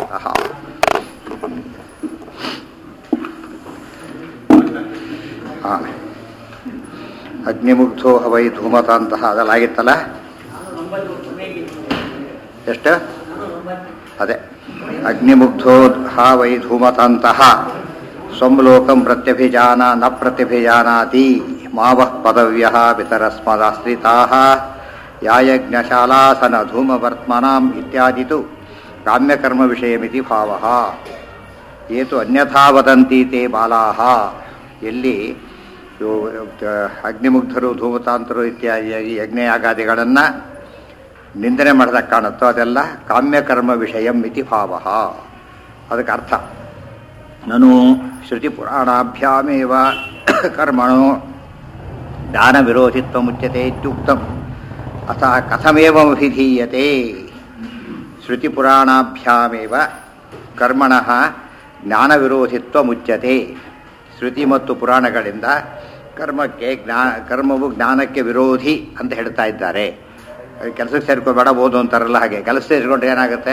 ಅಂತಃ ಹಾ ಅಗ್ನಿಮುಗ್ಧೋ ಅವೈ ಧೂಮತಾಂತಹ ಅದೆಲ್ಲ ಆಗಿತ್ತಲ್ಲ ಎಷ್ಟು ಅದೇ ಅಗ್ನಿಮುಗ್ಧೋ ಹಾ ವೈ ಧೂಮತಾಂತಹ ಸ್ವಂ ಪ್ರತ್ಯಭಿಜಾನ ನ ಪ್ರತ್ಯಭಿಜಾನಾತಿ ಮಾವಃ ಪದವ್ಯ ವಿತರಸ್ಮದಾಶ್ರಿತಾ ಯಾಯಜ್ಞಶಾಲಾಸನ ಧೂಮವರ್ತ್ಮನಾಂ ಇತ್ಯಾದಿತು ಕಾಮ್ಯಕರ್ಮ ವಿಷಯಮಿತಿ ಭಾವ ಏತು ಅನ್ಯಥಾ ವದಂತಿ ತೇ ಬಾಲಾಹ ಎಲ್ಲಿ ಇವು, ಅಹ್, ಅಗ್ನಿಮುಗ್ಧರು ಧೂಮತಾಂತರು ಇತ್ಯಾದಿ ಯಜ್ಞಯಾಗಾದಿಗಳನ್ನು ನಿಂದನೆ ಮಾಡಿದಾಗ ಕಾಣುತ್ತೋ ಅದೆಲ್ಲ ಕಾಮ್ಯಕರ್ಮ ವಿಷಯಂ ಇತಿ ಭಾವ ಅದಕ್ಕೆ ಅರ್ಥ ನನು ಶ್ರುತಿ ಪುರಾಣಾಭ್ಯಾಮೇವ ಕರ್ಮಣೋ ಜ್ಞಾನ ವಿರೋಧಿತ್ವ ಮುಚ್ಯತೆ ಇತ್ಯುಕ್ತಂ ಅಥ ಕಥಮೇವಮಭಿಧೀಯತೆ ಶ್ರುತಿ ಪುರಾಣಾಭ್ಯಾಮೇವ ಕರ್ಮಣ ಜ್ಞಾನ ವಿರೋಧಿತ್ವ ಮುಚ್ಯತೆ ಶ್ರುತಿ ಮತ್ತು ಪುರಾಣಗಳಿಂದ ಕರ್ಮಕ್ಕೆ ಜ್ಞಾ ಕರ್ಮವು ಜ್ಞಾನಕ್ಕೆ ವಿರೋಧಿ ಅಂತ ಹೇಳ್ತಾ ಇದ್ದಾರೆ ಕೆಲಸಕ್ಕೆ ಸೇರ್ಕೋಬೇಡ ಓದು ಅಂತಾರಲ್ಲ ಹಾಗೆ ಕೆಲಸ ಸೇರಿಕೊಂಡ್ರೆ ಏನಾಗುತ್ತೆ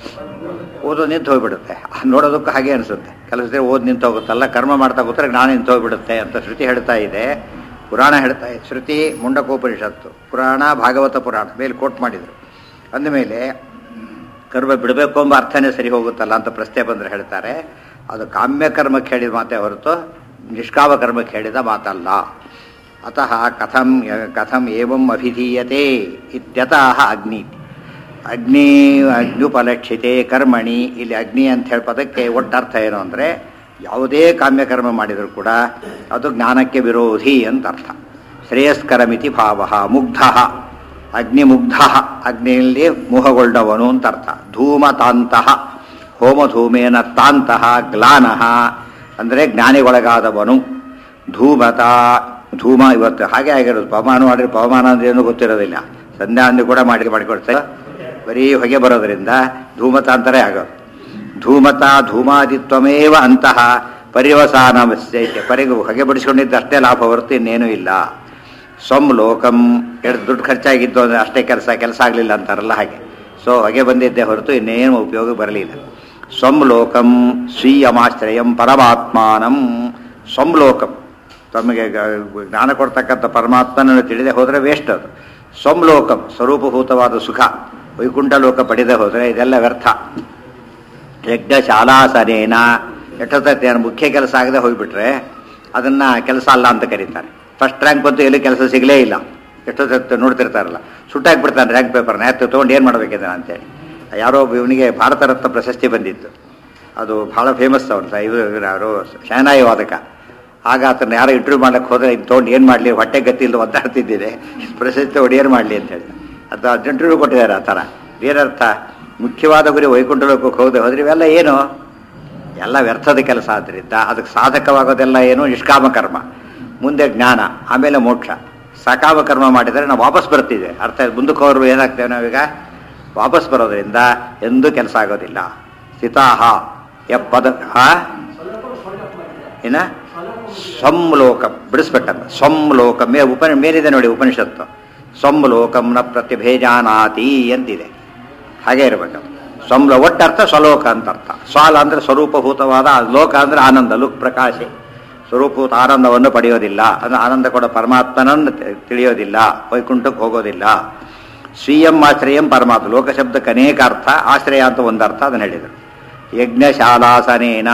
ಓದೋದು ನಿಂತು ಹೋಗ್ಬಿಡುತ್ತೆ ನೋಡೋದಕ್ಕೂ ಹಾಗೆ ಅನಿಸುತ್ತೆ ಕೆಲಸ ಓದ್ ನಿಂತು ಹೋಗುತ್ತಲ್ಲ ಕರ್ಮ ಮಾಡ್ತಾ ಕೂತ್ರೆ ಜ್ಞಾನ ನಿಂತು ಹೋಗ್ಬಿಡುತ್ತೆ ಅಂತ ಶ್ರುತಿ ಹೇಳ್ತಾ ಇದೆ ಪುರಾಣ ಹೇಳ್ತಾ ಇದೆ ಶ್ರುತಿ ಮುಂಡಕೋಪನಿಷತ್ತು ಪುರಾಣ ಭಾಗವತ ಪುರಾಣ ಮೇಲೆ ಕೋಟ್ ಮಾಡಿದರು ಅಂದಮೇಲೆ ಕರ್ಮ ಬಿಡಬೇಕು ಎಂಬ ಅರ್ಥನೇ ಸರಿ ಹೋಗುತ್ತಲ್ಲ ಅಂತ ಪ್ರಶ್ನೆ ಬಂದರೆ ಹೇಳ್ತಾರೆ ಅದು ಕಾಮ್ಯ ಕರ್ಮಕ್ಕೆ ಹೇಳಿದ ಮಾತೇ ಹೊರತು ನಿಷ್ಕಾಮ ಕರ್ಮಕ್ಕೆ ಹೇಳಿದ ಮಾತಲ್ಲ ಅತಃ ಕಥಂ ಕಥಂ ಏವಂ ಅಭಿಧೀಯತೆ ಇತ್ಯತಃ ಅಗ್ನಿ ಅಗ್ನಿ ಅಗ್ನುಪಲಕ್ಷಿತೆ ಕರ್ಮಣಿ ಇಲ್ಲಿ ಅಗ್ನಿ ಅಂತ ಹೇಳಿ ಪದಕ್ಕೆ ಒಟ್ಟರ್ಥ ಏನು ಅಂದರೆ ಯಾವುದೇ ಕಾಮ್ಯಕರ್ಮ ಮಾಡಿದರೂ ಕೂಡ ಅದು ಜ್ಞಾನಕ್ಕೆ ವಿರೋಧಿ ಅಂತ ಅರ್ಥ ಶ್ರೇಯಸ್ಕರಮಿತಿ ಭಾವ ಮುಗ್ಧ ಅಗ್ನಿಮುಗ್ಧ ಅಗ್ನಿಯಲ್ಲಿ ಮೋಹಗೊಳ್ಳವನು ಅಂತ ಅರ್ಥ ಧೂಮತಾಂತಹ ಹೋಮಧೂಮೇನ ತಾಂತಹ ಗ್ಲಾನಃ ಅಂದರೆ ಜ್ಞಾನಿಗೊಳಗಾದವನು ಧೂಮತ ಧೂಮ ಇವತ್ತು ಹಾಗೆ ಆಗಿರೋದು ಪವಮಾನ ಮಾಡಿದ್ರೆ ಪವಮಾನ ಅಂದ್ರೆ ಏನೂ ಗೊತ್ತಿರೋದಿಲ್ಲ ಸಂಧ್ಯಾಂದಿ ಕೂಡ ಮಾಡಿ ಮಾಡಿಕೊಡ್ತಾರೆ ಬರೀ ಹೊಗೆ ಬರೋದ್ರಿಂದ ಧೂಮತಾಂತರೇ ಆಗೋದು ಧೂಮತ ಧೂಮಾದಿತ್ವಮೇವ ಅಂತಹ ಪರಿವಸಾನ ಪರಿಗು ಹೊಗೆ ಬಡಿಸ್ಕೊಂಡಿದ್ದು ಅಷ್ಟೇ ಲಾಭ ಹೊರತು ಇನ್ನೇನೂ ಇಲ್ಲ ಸ್ವಂ ಲೋಕಂ ಎರಡು ದುಡ್ಡು ಖರ್ಚಾಗಿದ್ದು ಅಂದರೆ ಅಷ್ಟೇ ಕೆಲಸ ಕೆಲಸ ಆಗಲಿಲ್ಲ ಅಂತಾರಲ್ಲ ಹಾಗೆ ಸೊ ಹೊಗೆ ಬಂದಿದ್ದೇ ಹೊರತು ಇನ್ನೇನು ಉಪಯೋಗ ಬರಲಿಲ್ಲ ಸ್ವಂ ಲೋಕಂ ಸ್ವೀಯಮಾಶ್ರಯಂ ಪರಮಾತ್ಮಾನಂ ಸ್ವಂ ಲೋಕಂ ತಮಗೆ ಗ- ಜ್ಞಾನ ಕೊಡ್ತಕ್ಕಂಥ ಪರಮಾತ್ಮನನ್ನು ತಿಳಿದೇ ಹೋದರೆ ವೇಸ್ಟ್ ಅದು ಸ್ವಂ ಲೋಕಂ ಸ್ವರೂಪಭೂತವಾದ ಸುಖ ವೈಕುಂಠ ಲೋಕ ಪಡೆದೇ ಹೋದರೆ ಇದೆಲ್ಲ ವ್ಯರ್ಥ ಯಜ್ಞಶಾಲಾಸನೇನ ಎಷ್ಟೊತ್ತೈತೆ ಮುಖ್ಯ ಕೆಲಸ ಆಗದೆ ಹೋಗ್ಬಿಟ್ರೆ ಅದನ್ನ ಕೆಲಸ ಅಲ್ಲ ಅಂತ ಕರೀತಾರೆ ಫಸ್ಟ್ ರ್ಯಾಂಕ್ ಬಂತು ಎಲ್ಲಿ ಕೆಲಸ ಸಿಗಲೇ ಇಲ್ಲ ಎಷ್ಟೊತ್ತು ನೋಡ್ತಿರ್ತಾರಲ್ಲ ಸುಟ್ಟಾಕ್ಬಿಡ್ತಾನೆ ರ್ಯಾಂಕ್ ಪೇಪರ್ನ ಎತ್ತು ತೊಗೊಂಡು ಏನು ಮಾಡ್ಬೇಕಿದೆ ಅಂತೇಳಿ ಯಾರೋ ಒಬ್ಬ ಇವನಿಗೆ ಭಾರತ ರತ್ನ ಪ್ರಶಸ್ತಿ ಬಂದಿತ್ತು ಅದು ಭಾಳ ಫೇಮಸ್ ಅವನು ಇವರು ಯಾರು ಶಹನಾಯಿ ವಾದಕ ಆಗ ಆತನ ಯಾರೋ ಇಂಟರ್ವ್ಯೂ ಮಾಡ್ಲಿಕ್ಕೆ ಹೋದ್ರೆ ಇದು ತೊಗೊಂಡು ಏನು ಮಾಡಲಿ ಹೊಟ್ಟೆ ಗತಿ ಇಲ್ಲ ಒದ್ದಾಡ್ತಿದ್ದೀನಿ ಪ್ರಶಸ್ತಿ ಹೊಡಿ ಏನು ಮಾಡಲಿ ಅಂತ ಹೇಳಿ ಅದು ಅದು ಇಂಟರ್ವ್ಯೂ ಕೊಟ್ಟಿದ್ದಾರೆ ಆ ಥರ ಏನರ್ಥ ಮುಖ್ಯವಾದ ಗುರಿ ವೈಕುಂಠ ಲೋಕಕ್ಕೆ ಹೋಗದೆ ಹೋದ್ರೆ ಇವೆಲ್ಲ ಏನು ಎಲ್ಲ ವ್ಯರ್ಥದ ಕೆಲಸ ಆದ್ದರಿಂದ ಅದಕ್ಕೆ ಸಾಧಕವಾಗೋದೆಲ್ಲ ಏನು ನಿಷ್ಕಾಮ ಕರ್ಮ ಮುಂದೆ ಜ್ಞಾನ ಆಮೇಲೆ ಮೋಕ್ಷ ಸಕಾಮ ಕರ್ಮ ಮಾಡಿದರೆ ನಾವು ವಾಪಸ್ ಬರ್ತಿದ್ದೆ ಅರ್ಥ ಮುಂದಕ್ಕೆ ಹೋದ್ರು ಏನಾಗ್ತೇವೆ ನಾವೀಗ ವಾಪಸ್ ಬರೋದ್ರಿಂದ ಎಂದೂ ಕೆಲಸ ಆಗೋದಿಲ್ಲ ಸ್ಥಿತಾಹ ಎಪ್ಪದ ಹಾ ಏನ ಸಂಲೋಕಂ ಬಿಡಿಸ್ಬೇಕಂತ ಸಂಲೋಕಂ ಮೇ ಉಪನ ಮೇಲಿದೆ ನೋಡಿ ಉಪನಿಷತ್ತು ಸಂಲೋಕಂ ನ ಪ್ರತಿಭೇಜಾನಾತಿ ಅಂತಿದೆ ಹಾಗೆ ಇರಬೇಕು ಸಂಲ ಒಟ್ಟರ್ಥ ಸ್ವಲೋಕ ಅಂತ ಅರ್ಥ ಸ್ವಾಲ ಅಂದ್ರೆ ಸ್ವರೂಪಭೂತವಾದ ಲೋಕ ಅಂದ್ರೆ ಆನಂದ ಲುಕ್ ಪ್ರಕಾಶೆ ಸ್ವರೂಪಭೂತ ಆನಂದವನ್ನು ಪಡೆಯೋದಿಲ್ಲ ಅಂದ್ರೆ ಆನಂದ ಕೊಡೋ ಪರಮಾತ್ಮನನ್ನು ತಿ- ತಿಳಿಯೋದಿಲ್ಲ ವೈಕುಂಠಕ್ಕೆ ಹೋಗೋದಿಲ್ಲ ಸ್ವೀಯಂ ಆಶ್ರಯಂ ಪರಮಾತ್ಮ ಲೋಕ ಶಬ್ದಕ್ಕೆ ಅನೇಕ ಅರ್ಥ ಆಶ್ರಯ ಅಂತ ಒಂದು ಅರ್ಥ ಅದನ್ನು ಹೇಳಿದರು ಯಜ್ಞಶಾಲಾಸನೇನ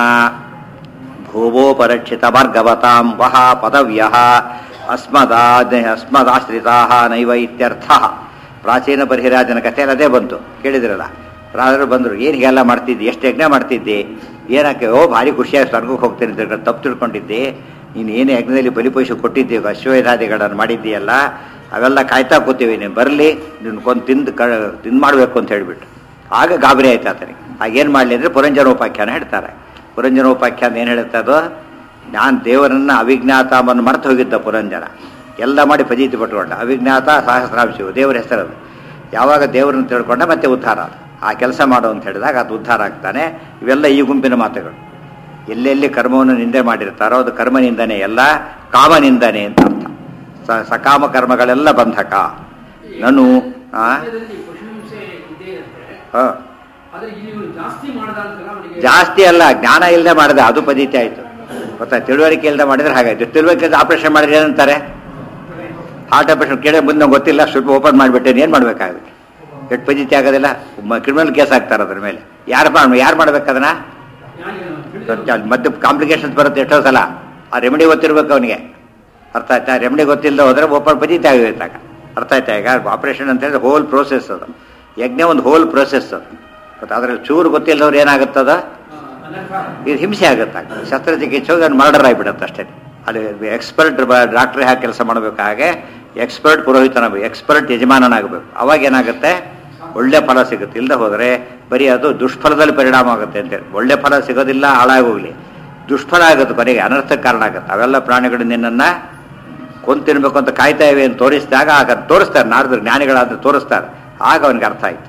ಭೂವೋಪರಕ್ಷಿತ ಭಾರ್ಗವತಾಂ ವಹ ಪದವ್ಯ ಅಸ್ಮದಾ ಅಸ್ಮದಾಶ್ರಿತಾ ನೈವ ಇತ್ಯರ್ಥ ಪ್ರಾಚೀನ ಪರಿಹಿರಾಜನ ಕಥೆಯಲ್ಲಿ ಅದೇ ಬಂತು ಕೇಳಿದ್ರಲ್ಲ ರಾಜರು ಬಂದರು ಏನು ಹೀಗೆಲ್ಲ ಮಾಡ್ತಿದ್ದಿ ಎಷ್ಟು ಯಜ್ಞ ಮಾಡ್ತಿದ್ದಿ ಏನಕ್ಕೆ ಓ ಭಾರಿ ಖುಷಿಯಾಗಿ ಸ್ವರ್ಗಕ್ಕೆ ಹೋಗ್ತೀನಿ ಅಂತ ಹೇಳ್ಕೊಂಡು ತಪ್ಪು ತಿಳ್ಕೊಂಡಿದ್ದಿ ನೀನು ಏನು ಯಜ್ಞದಲ್ಲಿ ಬಲಿಪೈಸು ಕೊಟ್ಟಿದ್ದೀವಿ ಅಶ್ವವೇಧಾದಿಗಳನ್ನು ಮಾಡಿದ್ದೀಯಲ್ಲ ಅವೆಲ್ಲ ಕಾಯ್ತಾ ಕೂತೀವಿ ನೀನು ಬರಲಿ ನಿನ್ನ ಕೊಂದು ತಿಂದು ಕ ತಿಂದು ಮಾಡಬೇಕು ಅಂತ ಹೇಳಿಬಿಟ್ಟು ಆಗ ಗಾಬರಿ ಆಯ್ತು ಆತನಿಗೆ ಆಗೇನು ಮಾಡಲಿ ಅಂದರೆ ಪುರಂಜನೋಪಾಖ್ಯಾನ ಹೇಳ್ತಾರೆ ಪುರಂಜನೋಪಾಖ್ಯಾನ ಏನು ಹೇಳುತ್ತೆ ಅದು ನಾನು ದೇವರನ್ನ ಅವಿಜ್ಞಾತವನ್ನು ಮರೆತು ಹೋಗಿದ್ದ ಪುರಂಜನ ಎಲ್ಲ ಮಾಡಿ ಫಜೀತಿ ಪಟ್ಕೊಂಡ ಅವಿಜ್ಞಾತ ಸಹಸ್ರಾಂಶವು ದೇವರ ಹೆಸರದು ಯಾವಾಗ ದೇವರನ್ನು ತಿಳ್ಕೊಂಡ ಮತ್ತೆ ಉದ್ಧಾರ ಆದ. ಆ ಕೆಲಸ ಮಾಡು ಅಂತ ಹೇಳಿದಾಗ ಅದು ಉದ್ಧಾರ ಆಗ್ತಾನೆ ಇವೆಲ್ಲ ಈ ಗುಂಪಿನ ಮಾತುಗಳು ಎಲ್ಲೆಲ್ಲಿ ಕರ್ಮವನ್ನು ನಿಂದೆ ಮಾಡಿರ್ತಾರೋ ಅದು ಕರ್ಮ ನಿಂದನೆ ಎಲ್ಲ ಕಾಮ ನಿಂದನೆ ಅಂತ ಅರ್ಥ ಸ- ಸಕಾಮ ಕರ್ಮಗಳೆಲ್ಲ ಬಂಧಕ ನಾನು ಆ ವೇದದಲ್ಲಿ ಪಶುಹಿಂಸೆ ಇದೆ ಅಂದ್ರೆ ಆ, ಆದ್ರೆ ಇಲ್ಲಿ ಇವ್ರು ಜಾಸ್ತಿ ಮಾಡ್ದ ಅಂತಲ್ಲ ಅವನಿಗೆ ಜಾಸ್ತಿ ಅಲ್ಲ ಜ್ಞಾನ ಇಲ್ಲದೆ ಮಾಡಿದೆ ಅದು ಪದ್ಧತಿ ಆಯಿತು ಗೊತ್ತಾ ತಿಳುವಳಿಕೆ ಇಲ್ಲದೆ ಮಾಡಿದ್ರೆ ಹಾಗಾಯ್ತು ತಿಳುವಳಿಕೆ ಇಲ್ದೆ ಆಪರೇಷನ್ ಮಾಡಿದ್ರೆ ಏನಂತಾರೆ ಹಾರ್ಟ್ ಆಪರೇಷನ್ ಕೇಳಿ ಮುಂದೆ ನಂಗೆ ಗೊತ್ತಿಲ್ಲ ಸ್ವಲ್ಪ ಓಪನ್ ಮಾಡಿಬಿಟ್ಟೇನು ಏನು ಮಾಡಬೇಕಾಗುತ್ತೆ ಎಷ್ಟು ಪದ್ಧತಿ ಆಗೋದಿಲ್ಲ ಕ್ರಿಮಿನಲ್ ಕೇಸ್ ಹಾಕ್ತಾರೆ ಅದ್ರ ಮೇಲೆ ಯಾರು ಮಾಡ್ ಯಾರು ಮಾಡ್ಬೇಕದನ್ನ ನ್ಯಾಯ- ಮತ್ತೆ ಕಾಂಪ್ಲಿಕೇಶನ್ಸ್ ಬರುತ್ತೆ ಎಷ್ಟೋ ಸಲ ಆ ರೆಮಿಡಿ ಗೊತ್ತಿರ್ಬೇಕು ಅವನಿಗೆ ಅರ್ಥ ಆಯ್ತಾ ರೆಮಿಡಿ ಗೊತ್ತಿಲ್ಲದೆ ಹೋದ್ರೆ ಓಪನ್ ಪದ್ಧತಿ ಆಗಿರ್ತಾಗ ಅರ್ಥ ಆಯ್ತಾ ಈಗ ಆಪರೇಷನ್ ಅಂತ ಹೇಳಿದ್ರೆ ಹೋಲ್ ಪ್ರೋಸೆಸ್ ಅದು ಯಜ್ಞ ಒಂದು ಹೋಲ್ ಪ್ರೋಸೆಸ್ ಅದು ಮತ್ತು ಅದ್ರಲ್ಲಿ ಚೂರು ಗೊತ್ತಿಲ್ಲದವ್ರು ಏನಾಗುತ್ತದ ಆ, ಅನರ್ಥ. ಇದು ಹಿಂಸೆ ಆಗುತ್ತೆ ಶಸ್ತ್ರಚಿಕಿತ್ಸೆ ಹೋಗಿ ಮರ್ಡರ್ ಆಗಿಬಿಡುತ್ತೆ ಅಷ್ಟೇ ಅಲ್ಲಿ ಎಕ್ಸ್ಪರ್ಟ್ ಡಾಕ್ಟ್ರೇ ಹಾಕಿ ಕೆಲಸ ಮಾಡಬೇಕು ಹಾಗೆ ಎಕ್ಸ್ಪರ್ಟ್ ಪುರೋಹಿತನಾಗಬೇಕು ಎಕ್ಸ್ಪರ್ಟ್ ಯಜಮಾನನಾಗಬೇಕು ಅವಾಗ ಏನಾಗುತ್ತೆ ಒಳ್ಳೆ ಫಲ ಸಿಗುತ್ತೆ ಇಲ್ಲದೆ ಹೋದರೆ ಬರೀ ಅದು ದುಷ್ಫಲದಲ್ಲಿ ಪರಿಣಾಮ ಆಗುತ್ತೆ ಅಂತೇಳಿ ಒಳ್ಳೆ ಫಲ ಸಿಗೋದಿಲ್ಲ ಹಾಳಾಗೋಗ್ಲಿ ದುಷ್ಫಲ ಆಗುತ್ತೆ ಕೊನೆಗೆ ಅನರ್ಥಕ್ಕೆ ಕಾರಣ ಆಗುತ್ತೆ ಅವೆಲ್ಲ ಪ್ರಾಣಿಗಳು ನಿನ್ನನ್ನು ಕೊಂದು ತಿನ್ಬೇಕು ಅಂತ ಕಾಯ್ತಾ ಇವೆ ಅಂತ ತೋರಿಸಿದಾಗ ಆಗ ತೋರಿಸ್ತಾರೆ ನಾರದ್ರು ಜ್ಞಾನಿಗಳಾದ್ರೆ ತೋರಿಸ್ತಾರೆ ಆಗ ಅವನಿಗೆ ಅರ್ಥ ಆಯ್ತು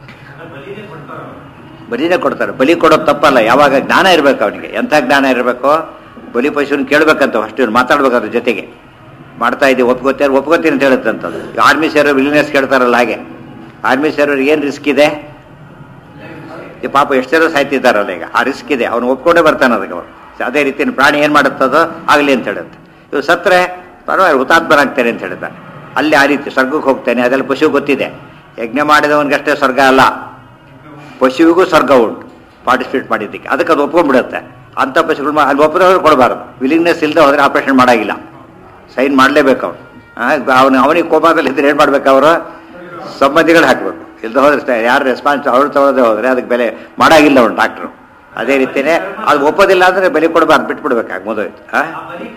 ಬಲಿನೇ ಕೊಡ್ತಾರೆ ಬಲಿ ಕೊಡೋದು ತಪ್ಪಲ್ಲ ಯಾವಾಗ ಜ್ಞಾನ ಇರಬೇಕು ಅವನಿಗೆ ಎಂಥ ಜ್ಞಾನ ಇರಬೇಕು ಬಲಿ ಪಶುನ ಕೇಳಬೇಕಂತ ಫಸ್ಟ್ ಇವ್ನು ಮಾತಾಡ್ಬೇಕು ಅದ್ರ ಜೊತೆಗೆ ಮಾಡ್ತಾ ಇದ್ದೀವಿ ಒಪ್ಕೋತಾರೆ ಒಪ್ಕೋತೀನಿ ಅಂತ ಹೇಳುತ್ತಂಥದ್ದು ಆರ್ಮಿ ಸೇರೋ ವಿಲಿನೆಸ್ ಕೇಳ್ತಾರಲ್ಲ ಹಾಗೆ ಆರ್ಮಿ ಸೇರೋರಿಗೆ ಏನು ರಿಸ್ಕ್ ಇದೆ ಈ ಪಾಪ ಎಷ್ಟು ಜನ ಸಾಯ್ತಿದ್ದಾರಲ್ಲ ಈಗ ಆ ರಿಸ್ಕ್ ಇದೆ ಅವನು ಒಪ್ಕೊಂಡೇ ಬರ್ತಾನೆ ಅದಕ್ಕೆ ಅವನು ಅದೇ ರೀತಿ ಪ್ರಾಣಿ ಏನು ಮಾಡುತ್ತದೋ ಆಗಲಿ ಅಂತ ಹೇಳುತ್ತೆ ಇವು ಸತ್ರೆ ಪರವಾಗಿಲ್ಲ ಹುತಾತ್ಮರಾಗ್ತಾರೆ ಅಂತ ಹೇಳ್ತಾರೆ ಅಲ್ಲಿ ಆ ರೀತಿ ಸ್ವರ್ಗಕ್ಕೆ ಹೋಗ್ತಾನೆ ಅದೆಲ್ಲ ಪಶು ಗೊತ್ತಿದೆ ಯಜ್ಞ ಮಾಡಿದವನಿಗಷ್ಟೇ ಸ್ವರ್ಗ ಅಲ್ಲ ಪಶುವಿಗೂ ಸ್ವರ್ಗ ಉಂಟು ಪಾರ್ಟಿಸಿಪೇಟ್ ಮಾಡಿದ್ದಕ್ಕೆ ಅದಕ್ಕೆ ಅದು ಒಪ್ಕೊಂಡ್ಬಿಡುತ್ತೆ ಅಂಥ ಪಶುಗಳು ಮಾ- ಅಲ್ಲಿ ಒಪ್ಪದವ್ರು ಕೊಡಬಾರ್ದು ವಿಲಿಂಗ್ನೆಸ್ ಇಲ್ಲದೆ ಹೋದರೆ ಆಪರೇಷನ್ ಮಾಡಾಗಿಲ್ಲ ಸೈನ್ ಮಾಡಲೇಬೇಕು ಅವನು ಅವನು ಅವನಿಗೆ ಕೋಪದಲ್ಲಿ ಇದ್ರೆ ಏನು ಮಾಡ್ಬೇಕು ಅವರು ಸಂಬಂಧಿಗಳು ಹಾಕಬೇಕು ಇಲ್ಲದೆ ಹೋದ್ರೆ ಸ- ಯಾರು ರೆಸ್ಪಾನ್ಸ್ ಅವ್ರು ತಗೊಳ್ಳದೆ ಹೋದರೆ ಅದಕ್ಕೆ ಬೆಲೆ ಮಾಡಾಗಿಲ್ಲ ಅವನು ಡಾಕ್ಟ್ರು ಅದೇ ರೀತಿಯೇ ಅದು ಒಪ್ಪೋದಿಲ್ಲ ಅಂದರೆ ಬೆಲೆ ಕೊಡಬಾರ್ದು ಬಿಟ್ಬಿಡ್ಬೇಕಾಗಿ ಮುಗಿದೋಯ್ತು ಹಾಂ